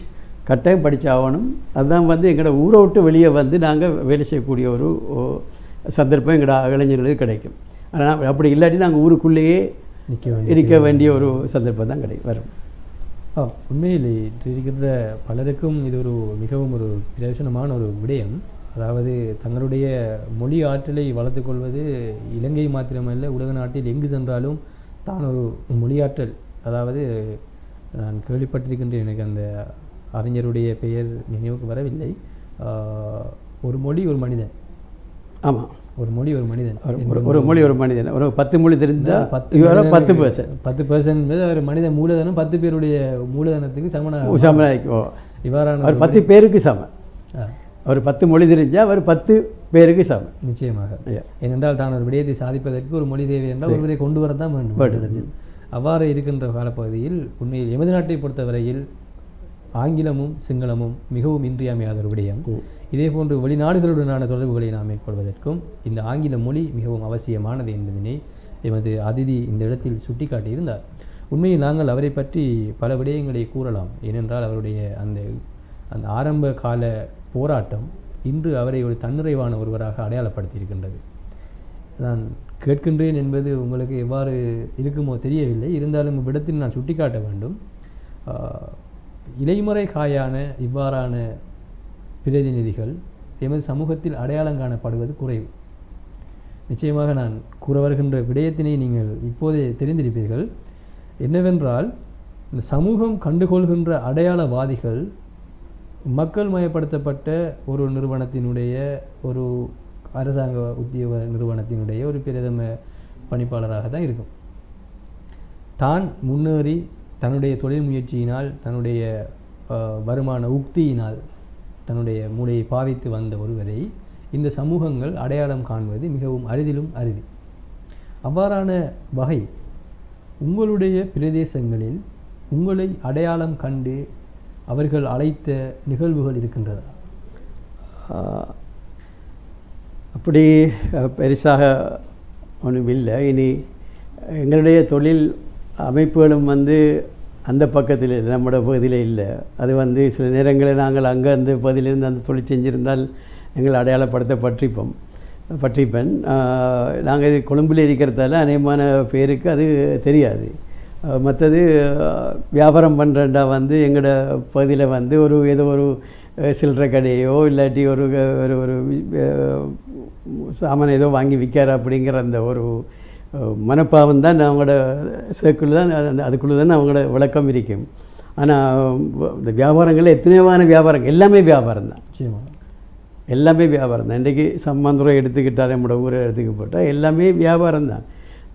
கட்டாயம் படிச்சாகணும் அதுதான் வந்து எங்களோட ஊரை விட்டு வெளியே வந்து நாங்கள் வேலை செய்யக்கூடிய ஒரு ஓ, சந்தர்ப்பம் எங்களோட இளைஞர்களுக்கு கிடைக்கும் ஆனால் அப்படி இல்லாட்டி நாங்கள் ஊருக்குள்ளேயே நிற்க வேண்டிய இருக்க வேண்டிய ஒரு சந்தர்ப்பம் தான் கிடைக்கும் வரும் ஆ உண்மையிலே இன்று இருக்கின்ற பலருக்கும் இது ஒரு மிகவும் ஒரு பிரயோஜனமான ஒரு விடயம் அதாவது தங்களுடைய மொழி ஆற்றலை வளர்த்துக் கொள்வது இலங்கை மாத்திரமல்ல உலக நாட்டில் எங்கு சென்றாலும் தான் ஒரு மொழியாற்றல் அதாவது நான் கேள்விப்பட்டிருக்கின்றேன் எனக்கு அந்த அறிஞருடைய பெயர் நினைவுக்கு வரவில்லை ஆ, ஒரு மொழி ஒரு மனிதன் ஆமாம் ஒரு மொழி ஒரு மனிதன் ஒரு ஒரு மொழி ஒரு மனிதன் ஒரு பத்து மொழி தெரிந்தால் பத்து இவரை பத்து மனிதனுக்கு- பர்சன்ட் பத்து பர்சன்ட் ஒரு மனித மூலதனம் பத்து பேருடைய மூலதனத்துக்கு சமனாக சமனாய்க்கு இவ்வாறான அவர் பத்து பேருக்கு சமம் ஆ, அவர் பத்து மொழி தெரிஞ்சால் அவர் பத்து பேருக்கு சமம் நிச்சயமாக ஐயா. ஏனென்றால் தான் ஒரு விடயத்தை சாதிப்பதற்கு ஒரு மொழி தேவை என்றால் ஒருவரை கொண்டு வரத்தான் வேண்டும் இந்த இடத்தில். அவ்வாறு இருக்கின்ற காலப்பகுதியில் உண்மையில் எமது நாட்டை பொறுத்தவரையில் ஆங்கிலமும் சிங்களமும் மிகவும் இன்றியமையாத ஒரு விடயம் இதே போன்று வெளிநாடுகளுடனான தொடர்புகளை நாம் மேற்கொள்வதற்கும் இந்த ஆங்கில மொழி மிகவும் அவசியமானது என்பதனை எமது அதிதி இந்த இடத்தில் சுட்டிக்காட்டியிருந்தார் உண்மையில் நாங்கள் அவரை பற்றி பல விடயங்களை கூறலாம் ஏனென்றால் அவருடைய அந்த அந்த ஆரம்ப கால போராட்டம் இன்று அவரை ஒரு தன்னிறைவான ஒருவராக அடையாளப்படுத்தியிருக்கின்றது நான் கேட்கின்றேன் என்பது உங்களுக்கு எவ்வாறு இருக்குமோ தெரியவில்லை இருந்தாலும் இவ்விடத்தில் நான் சுட்டிக்காட்ட வேண்டும் ஆஹ், இலைமறை காயான இவ்வாறான பிரதிநிதிகள் எமது சமூகத்தில் அடையாளம் காணப்படுவது குறைவு நிச்சயமாக நான் கூற வருகின்ற விடயத்தினை நீங்கள் இப்போதே தெரிந்திருப்பீர்கள் என்னவென்றால் இந்த சமூகம் கண்டுகொள்கின்ற அடையாளவாதிகள் மக்கள் மயப்படுத்தப்பட்ட ஒரு நிறுவனத்தினுடைய ஒரு அரசாங்க உத்தியோக நிறுவனத்தினுடைய ஒரு பிரதம பணிப்பாளராக தான் இருக்கும் தான் முன்னேறி தன்னுடைய தொழில் முயற்சியினால் தன்னுடைய அஹ், வருமான உக்தியினால் தன்னுடைய மூளையை பாவித்து வந்த ஒருவரை இந்த சமூகங்கள் அடையாளம் காண்பது மிகவும் அரிதிலும் அரிது அவ்வாறான வகை உங்களுடைய பிரதேசங்களில் உங்களை அடையாளம் கண்டு அவர்கள் அழைத்த நிகழ்வுகள் இருக்கின்றதா ஆஹ், அப்படி அஹ், பெருசாக ஒன்றும் இல்லை இனி எங்களுடைய தொழில் அமைப்புகளும் வந்து அந்த பக்கத்தில் இல்லை, நம்மளோட பகுதியில் இல்லை அது வந்து சில நேரங்களில் நாங்கள் அங்கே அந்த பகுதியிலிருந்து அந்த தொழில் செஞ்சிருந்தால் எங்கள் அடையாளப்படுத்த பற்றிப்போம் பற்றிப்பேன் நாங்கள் இது கொழும்பில் இருக்கிறதால அநேகமான பேருக்கு அது தெரியாது அஹ், மற்றது அஹ், வியாபாரம் பண்ணுறண்டா வந்து எங்களோட பகுதியில் வந்து ஒரு ஏதோ ஒரு அஹ், சில்லறை கடையோ இல்லாட்டி ஒரு க- ஒரு ஒரு அஹ், சாமான் ஏதோ வாங்கி விற்கார் அப்படிங்கிற அந்த ஒரு அஹ், மனப்பாவம் தான் அவங்களோட சர்க்கிள் தான் அது- அதுக்குள்ளே தான் அவங்களோட விளக்கம் இருக்கும் ஆனால் இந்த வியாபாரங்கள் எத்தனையோவான வியாபாரம் எல்லாமே வியாபாரம் தான் நிச்சயமாக எல்லாமே வியாபாரம் தான் இன்றைக்கி சம்மந்துரை எடுத்துக்கிட்டால் நம்மளோட ஊரை எடுத்துக்கப்பட்டால் எல்லாமே வியாபாரம் தான்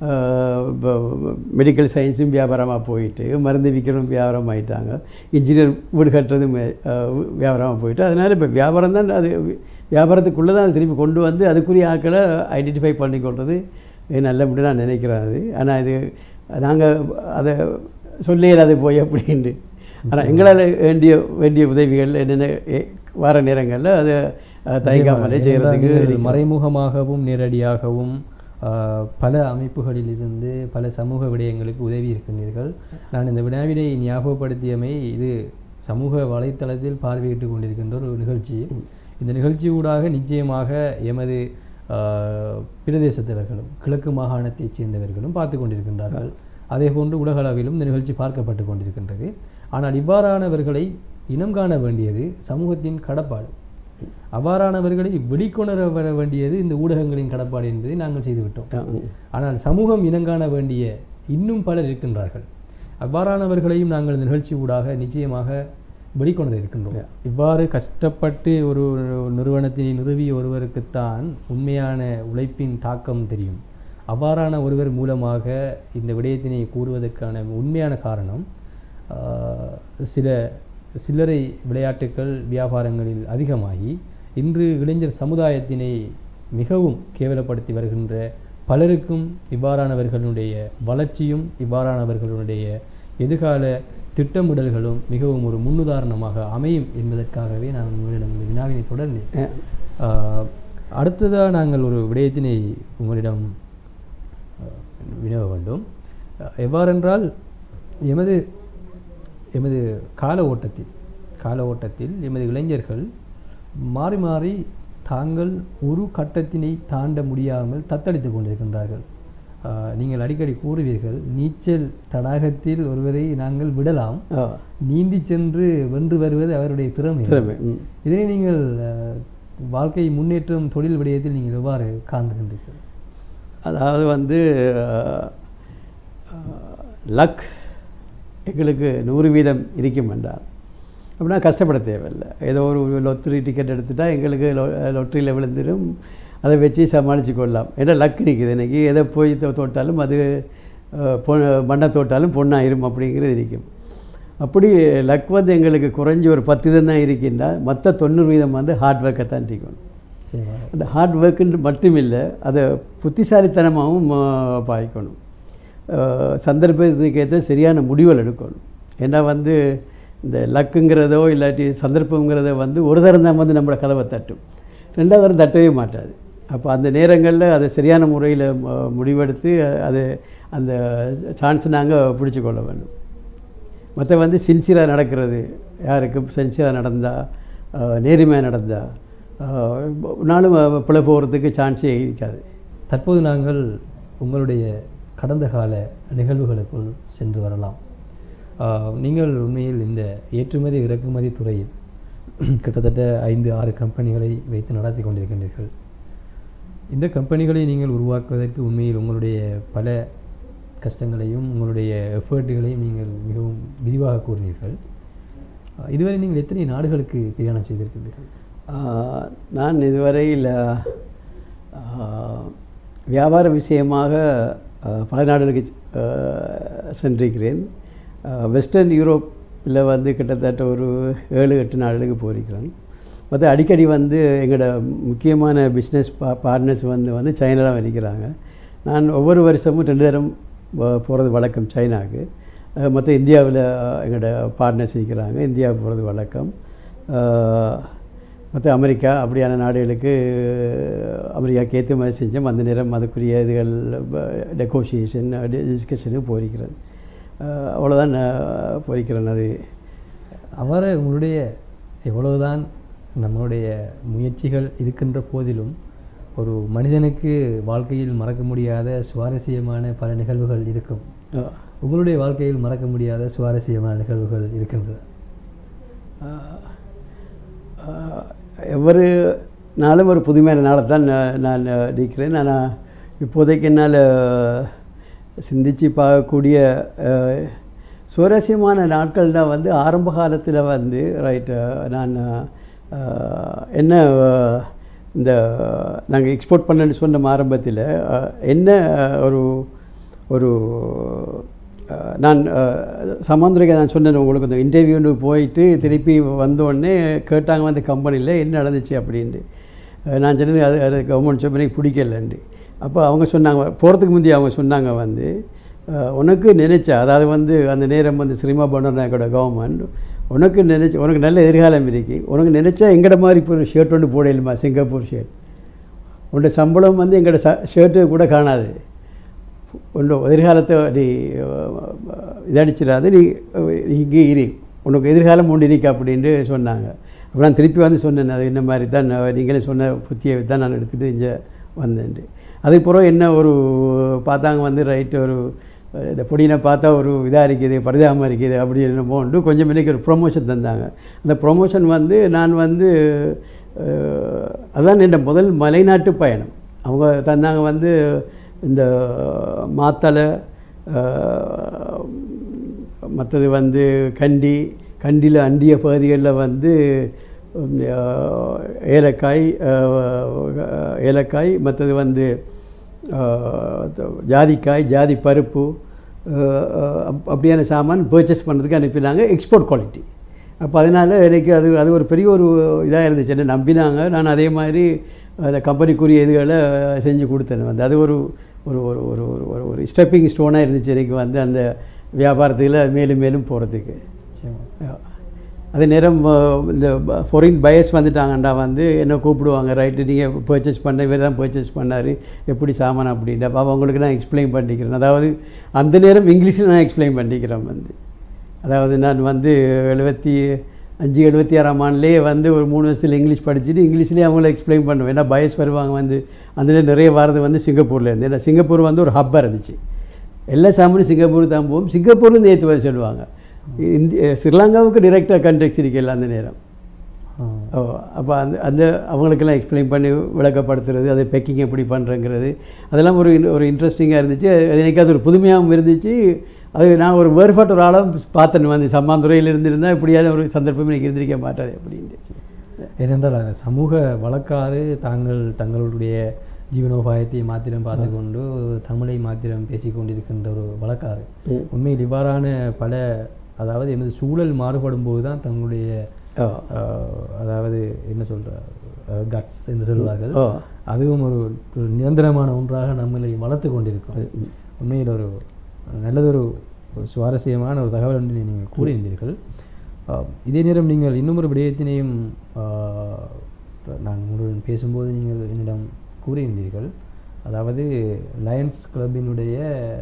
இப்போ மெடிக்கல் சயின்ஸும் வியாபாரமாக போயிட்டு மருந்து விற்கிறதும் வியாபாரம் ஆயிட்டாங்க இன்ஜினியர் வீடு கட்டுறதும் வியாபாரமாக போயிட்டு அதனால் இப்போ வியாபாரம் தான் அது வியாபாரத்துக்குள்ளே தான் அது திருப்பி கொண்டு வந்து அதுக்குரிய ஆட்களை ஐடென்டிஃபை பண்ணி கொள்வது நல்ல முடியும் நான் நினைக்கிறேன் அது ஆனால் இது நாங்கள் அதை சொல்லியல் அது போய் அப்படின்ட்டு ஆனால் எங்களால் வேண்டிய வேண்டிய உதவிகள் என்னென்ன எ- வார நேரங்களில் அதை அஹ், தயங்காமலே செய்கிறதுக்கு நீங்கள் மறைமுகமாகவும் நேரடியாகவும் ஆஹ், பல அமைப்புகளிலிருந்து பல சமூக விடயங்களுக்கு உதவி இருக்கின்றீர்கள் நான் இந்த வினாவினை ஞாபகப்படுத்தியமை இது சமூக வலைத்தளத்தில் பார்வையிட்டு கொண்டிருக்கின்ற ஒரு நிகழ்ச்சி இந்த நிகழ்ச்சி ஊடாக நிச்சயமாக எமது ஆஹ், பிரதேசத்தவர்களும் கிழக்கு மாகாணத்தைச் சேர்ந்தவர்களும் பார்த்து கொண்டிருக்கின்றார்கள் அதே போன்று உலக அளவிலும் இந்த நிகழ்ச்சி பார்க்கப்பட்டு கொண்டிருக்கின்றது ஆனால் இவ்வாறானவர்களை இனம் காண வேண்டியது சமூகத்தின் கடப்பாடு அவ்வாறானவர்களை வெளிக்கொணர வர வேண்டியது இந்த ஊடகங்களின் கடப்பாடு என்பதை நாங்கள் செய்துவிட்டோம் ஆனால் சமூகம் இனங்காண வேண்டிய இன்னும் பலர் இருக்கின்றார்கள் அவ்வாறானவர்களையும் நாங்கள் இந்த நிகழ்ச்சி ஊடாக நிச்சயமாக வெளிக்கொணர இருக்கின்றோம் இவ்வாறு கஷ்டப்பட்டு ஒரு நிறுவனத்தினை நிறுவிய ஒருவருக்குத்தான் உண்மையான உழைப்பின் தாக்கம் தெரியும் அவ்வாறான ஒருவர் மூலமாக இந்த விடயத்தினை கூறுவதற்கான உண்மையான காரணம் ஆஹ், சில சில்லறை விளையாட்டுக்கள் வியாபாரங்களில் அதிகமாகி இன்று இளைஞர் சமுதாயத்தினை மிகவும் கேவலப்படுத்தி வருகின்ற பலருக்கும் இவ்வாறானவர்களுடைய வளர்ச்சியும் இவ்வாறானவர்களுடைய எதிர்கால திட்டமிடல்களும் மிகவும் ஒரு முன்னுதாரணமாக அமையும் என்பதற்காகவே நான் உங்களிடம் இந்த வினாவினை தொடர்ந்தேன் ஆஹ், அடுத்ததாக நாங்கள் ஒரு விடயத்தினை உங்களிடம் அஹ், வினவ வேண்டும் அஹ், எவ்வாறென்றால் எமது எமது கால ஓட்டத்தில் கால ஓட்டத்தில் எமது இளைஞர்கள் மாறி மாறி தாங்கள் ஒரு கட்டத்தினை தாண்ட முடியாமல் தத்தளித்து கொண்டிருக்கின்றார்கள் ஆஹ், நீங்கள் அடிக்கடி கூறுவீர்கள் நீச்சல் தடாகத்தில் ஒருவரை நாங்கள் விடலாம் ஆ, நீந்தி சென்று வென்று வருவது அவருடைய திறமை திறமை ம். இதனை நீங்கள் அஹ், வாழ்க்கை முன்னேற்றம் தொழில் விடயத்தில் நீங்கள் எவ்வாறு காண்கின்றீர்கள் அதாவது வந்து லக் எங்களுக்கு நூறு வீதம் இருக்கும் என்றால் அப்படின்னா கஷ்டப்பட தேவையில்லை ஏதோ ஒரு லொத்தரி டிக்கெட் எடுத்துட்டா எங்களுக்கு லொட்டரியில் விழுந்துடும் அதை வச்சு சமாளித்து கொள்ளலாம் ஏன்னா லக் இருக்குது இன்றைக்கி எதை போய் தோ- தோட்டாலும் அது அஹ், பொ மண்ணை தோட்டாலும் பொண்ணாயிரும் அப்படிங்கிறது இருக்கும் அப்படி லக் வந்து எங்களுக்கு குறைஞ்சி ஒரு பத்து வீதம் தான் இருக்கின்றா மற்ற தொண்ணூறு வீதம் வந்து ஹார்ட் ஒர்க்கை தான் இருக்கணும் சரிவா அந்த ஹார்ட் ஒர்க்குன்னு மட்டும் இல்லை அதை புத்திசாலித்தனமாகவும் ஆ, பாய்க்கணும் ஆ, சந்தர்ப்பத்துக்கு ஏற்ற சரியான முடிவுகள் எடுக்கணும் ஏன்னா வந்து இந்த லக்குங்கிறதோ இல்லாட்டி சந்தர்ப்பங்கிறத வந்து ஒரு தரம் தான் வந்து நம்மளோட கதவை தட்டும் ரெண்டாவது தரம் தட்டவே மாட்டாது அப்போ அந்த நேரங்களில் அதை சரியான முறையில் முடிவெடுத்து அது அந்த சான்ஸ் நாங்கள் பிடிச்சு கொள்ள வேண்டும் மற்ற வந்து சின்சியராக நடக்கிறது யாருக்கு சின்சியராக நடந்தால் நேர்மையாக நடந்தால் நானும் பிழை போகிறதுக்கு சான்ஸே இருக்காது தற்போது நாங்கள் உங்களுடைய கடந்த கால நிகழ்வுகளுக்குள் சென்று வரலாம் ஆஹ், நீங்கள் உண்மையில் இந்த ஏற்றுமதி இறக்குமதி துறையில் கிட்டத்தட்ட ஐந்து ஆறு கம்பெனிகளை வைத்து நடத்தி கொண்டிருக்கின்றீர்கள் இந்த கம்பெனிகளை நீங்கள் உருவாக்குவதற்கு உண்மையில் உங்களுடைய பல கஷ்டங்களையும் உங்களுடைய எஃபர்ட்டுகளையும் நீங்கள் மிகவும் விரிவாக கூறினீர்கள் ஆஹ், இதுவரை நீங்கள் எத்தனை நாடுகளுக்கு பிரயாணம் செய்திருக்கின்றீர்கள் ஆஹ், நான் இதுவரையில் ஆஹ், வியாபார விஷயமாக ஆஹ், பல நாடுகளுக்கு ஆஹ், சென்றிருக்கிறேன் ஆஹ், வெஸ்டர்ன் யூரோப்பில் வந்து கிட்டத்தட்ட ஒரு ஏழு எட்டு நாடுகளுக்கு போயிருக்கிறேன் மற்ற அடிக்கடி வந்து எங்களோட முக்கியமான பிஸ்னஸ் பா பார்ட்னர்ஸ் வந்து வந்து சைனாலாம் இருக்கிறாங்க நான் ஒவ்வொரு வருஷமும் ரெண்டு தரம் போகிறது வழக்கம் சைனாவுக்கு மற்ற இந்தியாவில் எங்களோட பார்ட்னர்ஸ் இருக்கிறாங்க இந்தியா போகிறது வழக்கம் மற்ற அமெரிக்கா அப்படியான நாடுகளுக்கு அமெரிக்காவுக்கு ஏற்ற மாதிரி செஞ்சோம் அந்த நேரம் அதுக்குரிய இதுகள் நெகோசியேஷன் டிஸ்கஷனுக்கு போயிருக்கிறேன் அஹ், அவ்வளோதான் நான் போயிருக்கிறேன் அது அவரை உங்களுடைய எவ்வளவுதான் நம்மளுடைய முயற்சிகள் இருக்கின்ற போதிலும் ஒரு மனிதனுக்கு வாழ்க்கையில் மறக்க முடியாத சுவாரஸ்யமான பல நிகழ்வுகள் இருக்கும் அஹ், உங்களுடைய வாழ்க்கையில் மறக்க முடியாத சுவாரஸ்யமான நிகழ்வுகள் இருக்கின்றது ஆஹ், ஒவ்வொரு நாளும் ஒரு புதுமையான நாளை தான் நான் நான் நிற்கிறேன் ஆனால் இப்போதைக்கு என்னால் சிந்தித்து பார்க்கக்கூடிய ஆஹ், சுவாரஸ்யமான நாட்கள்னால் வந்து ஆரம்ப காலத்தில் வந்து ரைட்டு நான் ஆஹ், என்ன ஆஹ், இந்த நாங்கள் எக்ஸ்போர்ட் பண்ணேன்னு சொன்ன ஆரம்பத்தில் ஆஹ், என்ன ஒரு ஒரு அஹ், நான் சமுந்திரிகா நான் சொன்னேன் உங்களுக்கு இந்த இன்டர்வியூன்னு போயிட்டு திருப்பி வந்தோடனே கேட்டாங்க வந்து கம்பெனியில் என்ன நடந்துச்சு அப்படின்ட்டு அஹ், நான் சொன்னது அது அது கவர்மெண்ட் ஜாப் எனக்கு பிடிக்கலன்ட்டு அப்போ அவங்க சொன்னாங்க போகிறதுக்கு முந்தைய அவங்க சொன்னாங்க வந்து அஹ், உனக்கு நினைச்சா அதாவது வந்து அந்த நேரம் வந்து சினிமா பண்ணக்கூட கவர்மெண்ட் உனக்கு நினைச்ச உனக்கு நல்ல எதிர்காலம் இருக்கு உனக்கு நினைச்சா எங்கட மாதிரி இப்போ ஒரு ஷர்ட் ஒன்று போடலுமா சிங்கப்பூர் ஷர்ட் உன்னோட சம்பளம் வந்து எங்களோட ச ஷர்ட்டு கூட காணாது உன்னோட எதிர்காலத்தை நீ இதடிச்சிடாது நீ இங்கே இரு உனக்கு எதிர்காலம் ஒன்று இருக்கு அப்படின்ட்டு சொன்னாங்க அப்போ நான் திருப்பி வந்து சொன்னேன் அது இந்த மாதிரி தான் நான் நீங்களே சொன்ன புத்தியை தான் நான் எடுத்துகிட்டு இங்கே வந்தேன்ட்டு அதுக்கப்புறம் என்ன ஒரு பார்த்தாங்க வந்து ரைட்டு ஒரு அஹ், இந்த பொடியினை பார்த்தா ஒரு இதாக இருக்குது பரிதாபமாக இருக்குது அப்படி என்னமோண்டு கொஞ்சம் எனக்கு ஒரு ப்ரொமோஷன் தந்தாங்க அந்த ப்ரொமோஷன் வந்து நான் வந்து அஹ், அதான் என் முதல் மலைநாட்டு பயணம் அவங்க தந்தாங்க வந்து இந்த மாத்தலை மற்றது வந்து கண்டி கண்டியில் அண்டிய பகுதிகளில் வந்து உம், அஹ், ஏலக்காய் அஹ், ஏலக்காய் மற்றது வந்து அஹ், ஜாதிக்காய் ஜாதி பருப்பு அஹ், அப்- அப்படியான சாமான் பர்ச்சேஸ் பண்ணுறதுக்கு அனுப்பினாங்க எக்ஸ்போர்ட் குவாலிட்டி அப்போ அதனால் எனக்கு அது அது ஒரு பெரிய ஒரு இதாக இருந்துச்சு என்ன நம்பினாங்க நான் அதே மாதிரி அந்த கம்பெனிக்குரிய இதுகளை செஞ்சு கொடுத்தேன் வந்து அது ஒரு ஒரு ஒரு ஒரு ஒரு ஒரு ஒரு ஸ்டெப்பிங் ஸ்டோனாக இருந்துச்சு எனக்கு வந்து அந்த வியாபாரத்தில் மேலும் மேலும் போகிறதுக்கு அதே நேரம் அஹ், இந்த ஃபாரின் பயஸ் வந்துட்டாங்கண்டா வந்து என்ன கூப்பிடுவாங்க ரைட்டு நீங்கள் பர்ச்சேஸ் பண்ண இவர் தான் பர்ச்சேஸ் பண்ணார் எப்படி சாமான் அப்படின்ட்டு அப்போ அவங்களுக்கு நான் எக்ஸ்பிளைன் பண்ணிக்கிறேன் அதாவது அந்த நேரம் இங்கிலீஷில் நான் எக்ஸ்பிளைன் பண்ணிக்கிறேன் வந்து அதாவது நான் வந்து எழுபத்தி அஞ்சு எழுபத்தி ஆறாம் ஆண்டுலேயே வந்து ஒரு மூணு வருஷத்தில் இங்கிலீஷ் படிச்சுட்டு இங்கிலீஷ்லேயே அவங்கள எக்ஸ்பிளைன் பண்ணுவேன் ஏன்னா பயஸ் வருவாங்க வந்து அதில் நிறைய வாரது வந்து சிங்கப்பூர்லேருந்து ஏன்னா சிங்கப்பூர் வந்து ஒரு ஹப்பாக இருந்துச்சு எல்லா சாமானும் சிங்கப்பூர் தான் போகும் சிங்கப்பூர்லேருந்து ஏற்று வர சொல்லுவாங்க இந்திய ஸ்ரீலங்காவுக்கு டிரெக்டாக கண்டெக்ட் இருக்கல அந்த நேரம் ஆ. ஓ அப்போ அந்த அந்த அவங்களுக்கெல்லாம் எக்ஸ்பிளைன் பண்ணி விளக்கப்படுத்துறது அதை பேக்கிங் எப்படி பண்ணுறங்கிறது அதெல்லாம் ஒரு ஒரு இன்ட்ரெஸ்டிங்காக இருந்துச்சு அது எனக்கு அது ஒரு புதுமையாகவும் இருந்துச்சு அது நான் ஒரு வேறுபட்ட ஒரு ஆளும் பார்த்தேன் வந்து சம்மாந்துறையில் இருந்திருந்தால் இப்படியாவது ஒரு சந்தர்ப்பம் எனக்கு இருந்திருக்க மாட்டாது அப்படின்ட்டு ஏனென்றால் அந்த சமூக வழக்காறு தாங்கள் தங்களுடைய ஜீவனோபாயத்தை மாத்திரம் பார்த்துக்கொண்டு தமிழை மாத்திரம் பேசிக்கொண்டிருக்கின்ற ஒரு வழக்காறு உண்மையில் இவ்வாறான பல அதாவது எனது சூழல் மாறுபடும் போது தான் தங்களுடைய ஓ ஆஹ், அதாவது என்ன சொல்ற கட்ஸ் என்று சொல்வார்கள் ஓ அதுவும் ஒரு ஒரு நிரந்தரமான ஒன்றாக நம்மளை வளர்த்து கொண்டிருக்கும் உண்மையில் ஒரு நல்லதொரு ஒரு சுவாரஸ்யமான ஒரு தகவல் ஒன்றை நீங்கள் கூறியிருந்தீர்கள் ஆஹ், இதே நேரம் நீங்கள் இன்னும் ஒரு விடயத்தினையும் ஆஹ், நான் உங்களுடன் பேசும்போது நீங்கள் என்னிடம் கூறியிருந்தீர்கள் அதாவது லயன்ஸ் கிளப்பினுடைய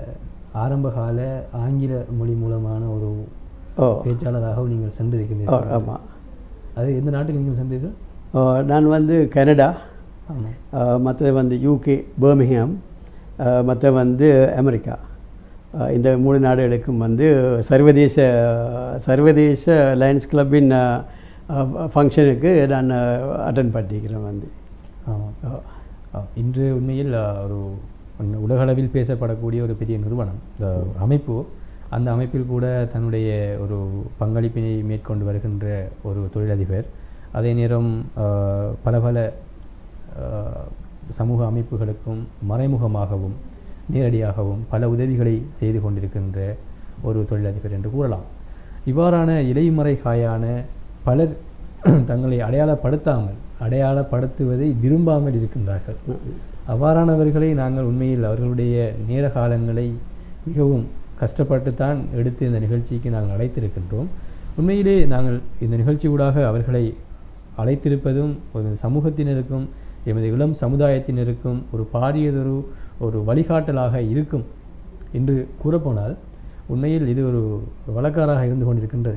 ஆரம்பகால ஆங்கில மொழி மூலமான ஒரு ஓ பேச்சாளராகவும் நீங்கள் ஓ சென்றிருக்கிறீர்கள் ஆமாம் அது எந்த நாட்டுக்கு நீங்கள் சென்றீர்கள் நான் வந்து கனடா ஆமாம் மற்றது வந்து யூகே பர்மிங்ஹாம் மற்ற வந்து அமெரிக்கா அஹ் இந்த மூணு நாடுகளுக்கும் வந்து சர்வதேச சர்வதேச லயன்ஸ் கிளப்பின் ஃபங்க்ஷனுக்கு நான் அட்டன் பண்ணிக்கிறேன் வந்து ஆமாம் அஹ் ஆ, இன்று உண்மையில் ஆ, ஒரு உன் உலகளவில் பேசப்படக்கூடிய ஒரு பெரிய நிறுவனம் இந்த அமைப்பு அந்த அமைப்பில் கூட தன்னுடைய ஒரு பங்களிப்பினை மேற்கொண்டு வருகின்ற ஒரு தொழிலதிபர் அதே நேரம் ஆ, பல பல ஆ, சமூக அமைப்புகளுக்கும் மறைமுகமாகவும் நேரடியாகவும் பல உதவிகளை செய்து கொண்டிருக்கின்ற ஒரு தொழிலதிபர் என்று கூறலாம் இவ்வாறான இலைமறை காயான பலர் தங்களை அடையாளப்படுத்தாமல் அடையாளப்படுத்துவதை விரும்பாமல் இருக்கின்றார்கள் அவ்வாறானவர்களை நாங்கள் உண்மையில் அவர்களுடைய நேர காலங்களை மிகவும் கஷ்டப்பட்டுத்தான் எடுத்து இந்த நிகழ்ச்சிக்கு நாங்கள் அழைத்திருக்கின்றோம் உண்மையிலே நாங்கள் இந்த நிகழ்ச்சியூடாக அவர்களை அழைத்திருப்பதும் ஒரு சமூகத்தினருக்கும் எமது இளம் சமுதாயத்தினருக்கும் ஒரு பாரியதொரு ஒரு வழிகாட்டலாக இருக்கும் என்று கூறப்போனால் உண்மையில் இது ஒரு வழக்காராக இருந்து கொண்டிருக்கின்றது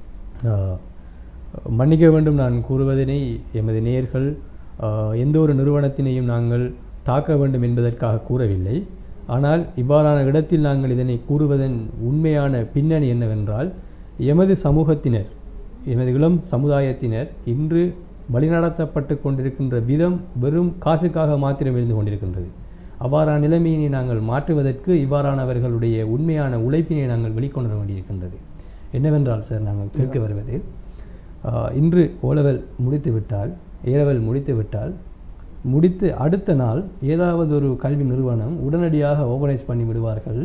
ஆஹ், மன்னிக்க வேண்டும் நான் கூறுவதனை எமது நேயர்கள் ஆஹ், எந்த ஒரு நிறுவனத்தினையும் நாங்கள் தாக்க வேண்டும் என்பதற்காக கூறவில்லை ஆனால் இவ்வாறான இடத்தில் நாங்கள் இதனை கூறுவதன் உண்மையான பின்னணி என்னவென்றால் எமது சமூகத்தினர் எமது இளம் சமுதாயத்தினர் இன்று வழிநடத்தப்பட்டு கொண்டிருக்கின்ற விதம் வெறும் காசுக்காக மாத்திரம் இருந்து கொண்டிருக்கின்றது அவ்வாறான நிலைமையினை நாங்கள் மாற்றுவதற்கு இவ்வாறானவர்களுடைய உண்மையான உழைப்பினை நாங்கள் வெளிக்கொணர வேண்டியிருக்கின்றது என்னவென்றால் சார் நாங்கள் கேட்க வருவது ஆஹ், இன்று ஓலவல் முடித்து விட்டால் ஏலவல் முடித்து விட்டால் முடித்து அடுத்த நாள் ஏதாவது ஒரு கல்வி நிறுவனம் உடனடியாக ஆர்கனைஸ் பண்ணி விடுவார்கள்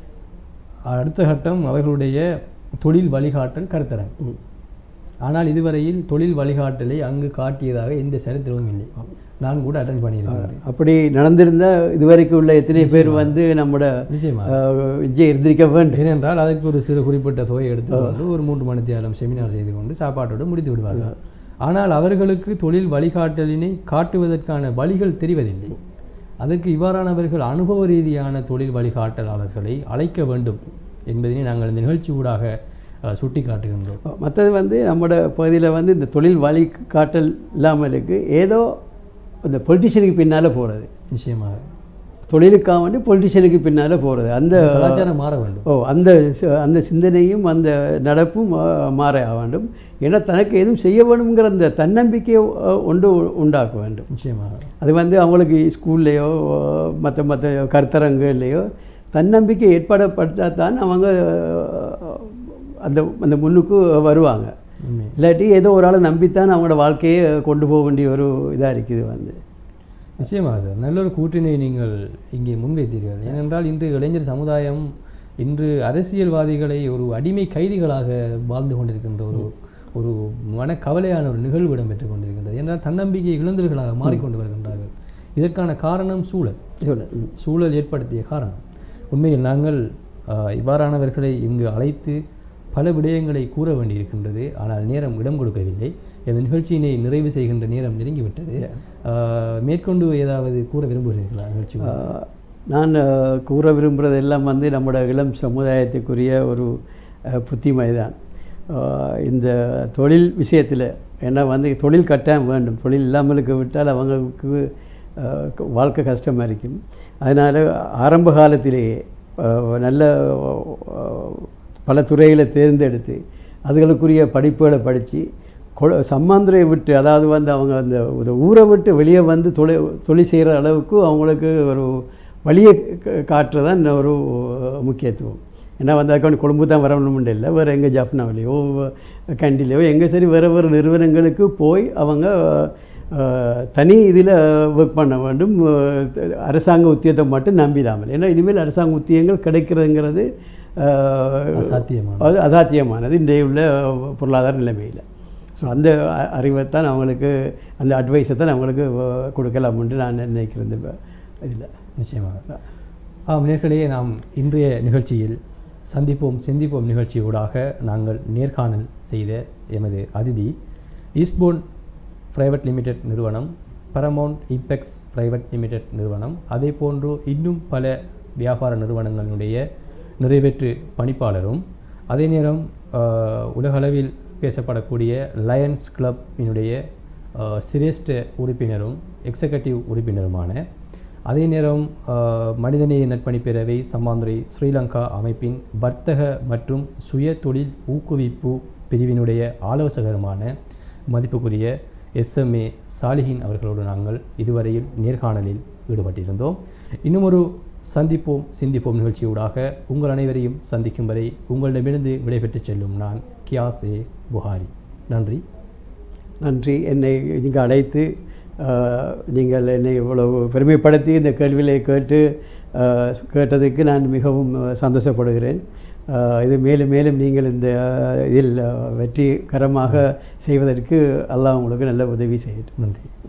அடுத்த கட்டம் அவர்களுடைய தொழில் வழிகாட்டல் கருத்தரங்கு ஆனால் இதுவரையில் தொழில் வழிகாட்டலை அங்கு காட்டியதாக எந்த சரித்திரமும் இல்லை நான் கூட அட்டன் பண்ணியிருக்கிறேன் அப்படி நடந்திருந்தால் இதுவரைக்கும் உள்ள எத்தனை பேர் வந்து நம்மட நிச்சயமா அஹ், இங்கே இருந்திருக்க வேண்டும் ஏனென்றால் அதற்கு ஒரு சிறு குறிப்பிட்ட தொகையை எடுத்துக்கொண்டு ஒரு மூன்று மணி நேரம் செமினார் செய்து கொண்டு சாப்பாட்டோடு முடித்து விடுவார்கள் ஆனால் அவர்களுக்கு தொழில் வழிகாட்டலினை காட்டுவதற்கான வழிகள் தெரிவதில்லை அதற்கு இவ்வாறானவர்கள் அனுபவ ரீதியான தொழில் வழிகாட்டலாளர்களை அழைக்க வேண்டும் என்பதனை நாங்கள் இந்த நிகழ்ச்சி ஊடாக அஹ், சுட்டி காட்டுகின்றோம் மற்றது வந்து நம்மட பகுதியில் வந்து இந்த தொழில் வழிகாட்டல் இல்லாமலுக்கு ஏதோ இந்த பொலிட்டிஷியனுக்கு பின்னால் போகிறது நிச்சயமாக தொழிலுக்காக வேண்டி பொலிட்டிஷியனுக்கு பின்னால் போகிறது அந்த கலாச்சாரம் மாற வேண்டும் ஓ அந்த ச- அந்த சிந்தனையும் அந்த நடப்பும் ஆ, மாற வேண்டும் ஏன்னா தனக்கு எதுவும் செய்ய வேணுங்கிற அந்த தன்னம்பிக்கையை ஆ, உண்டு உண்டாக்க வேண்டும் நிச்சயமாக அது வந்து அவங்களுக்கு ஸ்கூல்லையோ மற்ற மற்ற கருத்தரங்குலையோ தன்னம்பிக்கை ஏற்படப்பட்டா தான் அவங்க ஆ, அந்த அந்த முன்னுக்கு வருவாங்க உண்மை இல்லாட்டி ஏதோ ஒரு ஆளை நம்பித்தான் அவங்களோட வாழ்க்கையை கொண்டு போக வேண்டிய ஒரு இதாக இருக்குது வந்து நிச்சயமாக சார் நல்ல ஒரு கூற்றினை நீங்கள் இங்கே முன்வைத்தீர்கள் ஏனென்றால் இன்று இளைஞர் சமுதாயம் இன்று அரசியல்வாதிகளை ஒரு அடிமை கைதிகளாக வாழ்ந்து கொண்டிருக்கின்ற ஒரு ஒரு மனக்கவலையான ஒரு நிகழ்வு இடம்பெற்றுக் கொண்டிருக்கின்றது ஏனென்றால் தன்னம்பிக்கை இளைஞர்களாக மாறிக்கொண்டு வருகின்றார்கள் இதற்கான காரணம் சூழல் சொல்லு. ம். சூழல் ஏற்படுத்திய காரணம் உண்மையில் நாங்கள் ஆஹ், இவ்வாறானவர்களை இங்கு அழைத்து பல விடயங்களை கூற வேண்டியிருக்கின்றது ஆனால் நேரம் இடம் கொடுக்கவில்லை இந்த நிகழ்ச்சியினை நிறைவு செய்கின்ற நேரம் நெருங்கிவிட்டது ஆஹ், மேற்கொண்டு ஏதாவது கூற விரும்புகிறீர்களா நிகழ்ச்சி ஆ, நான் ஆ, கூற விரும்புகிறது எல்லாம் வந்து நம்மளோட இளம் சமுதாயத்துக்குரிய ஒரு ஆ, புத்திமை தான் ஆஹ், இந்த தொழில் விஷயத்தில் ஏன்னா வந்து தொழில் கட்டாயம் வேண்டும் தொழில் இல்லாமலுக்கு விட்டால் அவங்களுக்கு ஆஹ், க- வாழ்க்கை கஷ்டமாக இருக்கும் அதனால் ஆரம்ப காலத்திலேயே ஆஹ், நல்ல ஆஹ், பல துறைகளை தேர்ந்தெடுத்து அதுகளுக்குரிய படிப்புகளை படித்து கொ சம்மாந்துரையை விட்டு அதாவது வந்து அவங்க அந்த ஒரு ஊரை விட்டு வெளியே வந்து தொழில் தொழில் செய்கிற அளவுக்கு அவங்களுக்கு ஒரு வழியை காட்டுறதான் ஒரு முக்கியத்துவம் ஏன்னா வந்து அதுக்கான கொழும்பு தான் வரணும்னு இல்லை வேறு எங்கே ஜாஃப்னாவிலையோ கண்டிலையோ எங்கே சரி வேறு வேறு நிறுவனங்களுக்கு போய் அவங்க அஹ், தனி இதில் ஒர்க் பண்ண வேண்டும் அஹ், அரசாங்க உத்தியத்தை மட்டும் நம்பிடாமல் ஏன்னா இனிமேல் அரசாங்க உத்தியங்கள் கிடைக்கிறதுங்கிறது அஹ், அசாத்தியமான அது அசாத்தியமானது இன்றைய உள்ள பொருளாதார நிலைமையில் ஸோ அந்த அ- அறிவைத்தான் அவங்களுக்கு அந்த அட்வைஸை தான் அவங்களுக்கு அஹ், கொடுக்கலாம்னு நான் நினைக்கிறேன் இந்த இதில் நிச்சயமாக ஆம் நேர்களே நாம் இன்றைய நிகழ்ச்சியில் சந்திப்போம் சிந்திப்போம் நிகழ்ச்சியூடாக நாங்கள் நேர்காணல் செய்த எமது அதிதி ஈஸ்ட்போர்ன் பிரைவேட் லிமிடெட் நிறுவனம் பரமௌண்ட் இம்பெக்ஸ் பிரைவேட் லிமிடெட் நிறுவனம் அதே போன்று இன்னும் பல வியாபார நிறுவனங்களுடைய நிறைவேற்று பணிப்பாளரும் அதே நேரம் ஆஹ், உலகளவில் பேசப்படக்கூடிய லயன்ஸ் கிளப்பினுடைய ஆஹ், சிரேஷ்ட உறுப்பினரும் எக்ஸிகட்டிவ் உறுப்பினருமான அதே நேரம் ஆஹ், மனிதநேய நட்பணி பேரவை சம்மாந்துறை ஸ்ரீலங்கா அமைப்பின் வர்த்தக மற்றும் சுய தொழில் ஊக்குவிப்பு பிரிவினுடைய ஆலோசகருமான மதிப்புக்குரிய எஸ்எம்ஏ சாலிஹின் அவர்களோடு நாங்கள் இதுவரையில் நேர்காணலில் ஈடுபட்டிருந்தோம் இன்னும் ஒரு சந்திப்போம் சிந்திப்போம் நிகழ்ச்சியூடாக உங்கள் அனைவரையும் சந்திக்கும் வரை உங்களிடமிருந்து விடைபெற்றுச் செல்லும் நான் கியாஸ் ஏ புகாரி நன்றி நன்றி என்னை இங்கு அழைத்து அஹ், நீங்கள் என்னை இவ்வளவு பெருமைப்படுத்தி இந்த கேள்விகளை கேட்டு அஹ், கேட்டதுக்கு நான் மிகவும் அஹ், சந்தோஷப்படுகிறேன் அஹ், இது மேலும் மேலும் நீங்கள் இந்த அஹ், இதில் அஹ், வெற்றிகரமாக செய்வதற்கு அல்லாஹ் உங்களுக்கு நல்ல உதவி செய்யட்டும் நன்றி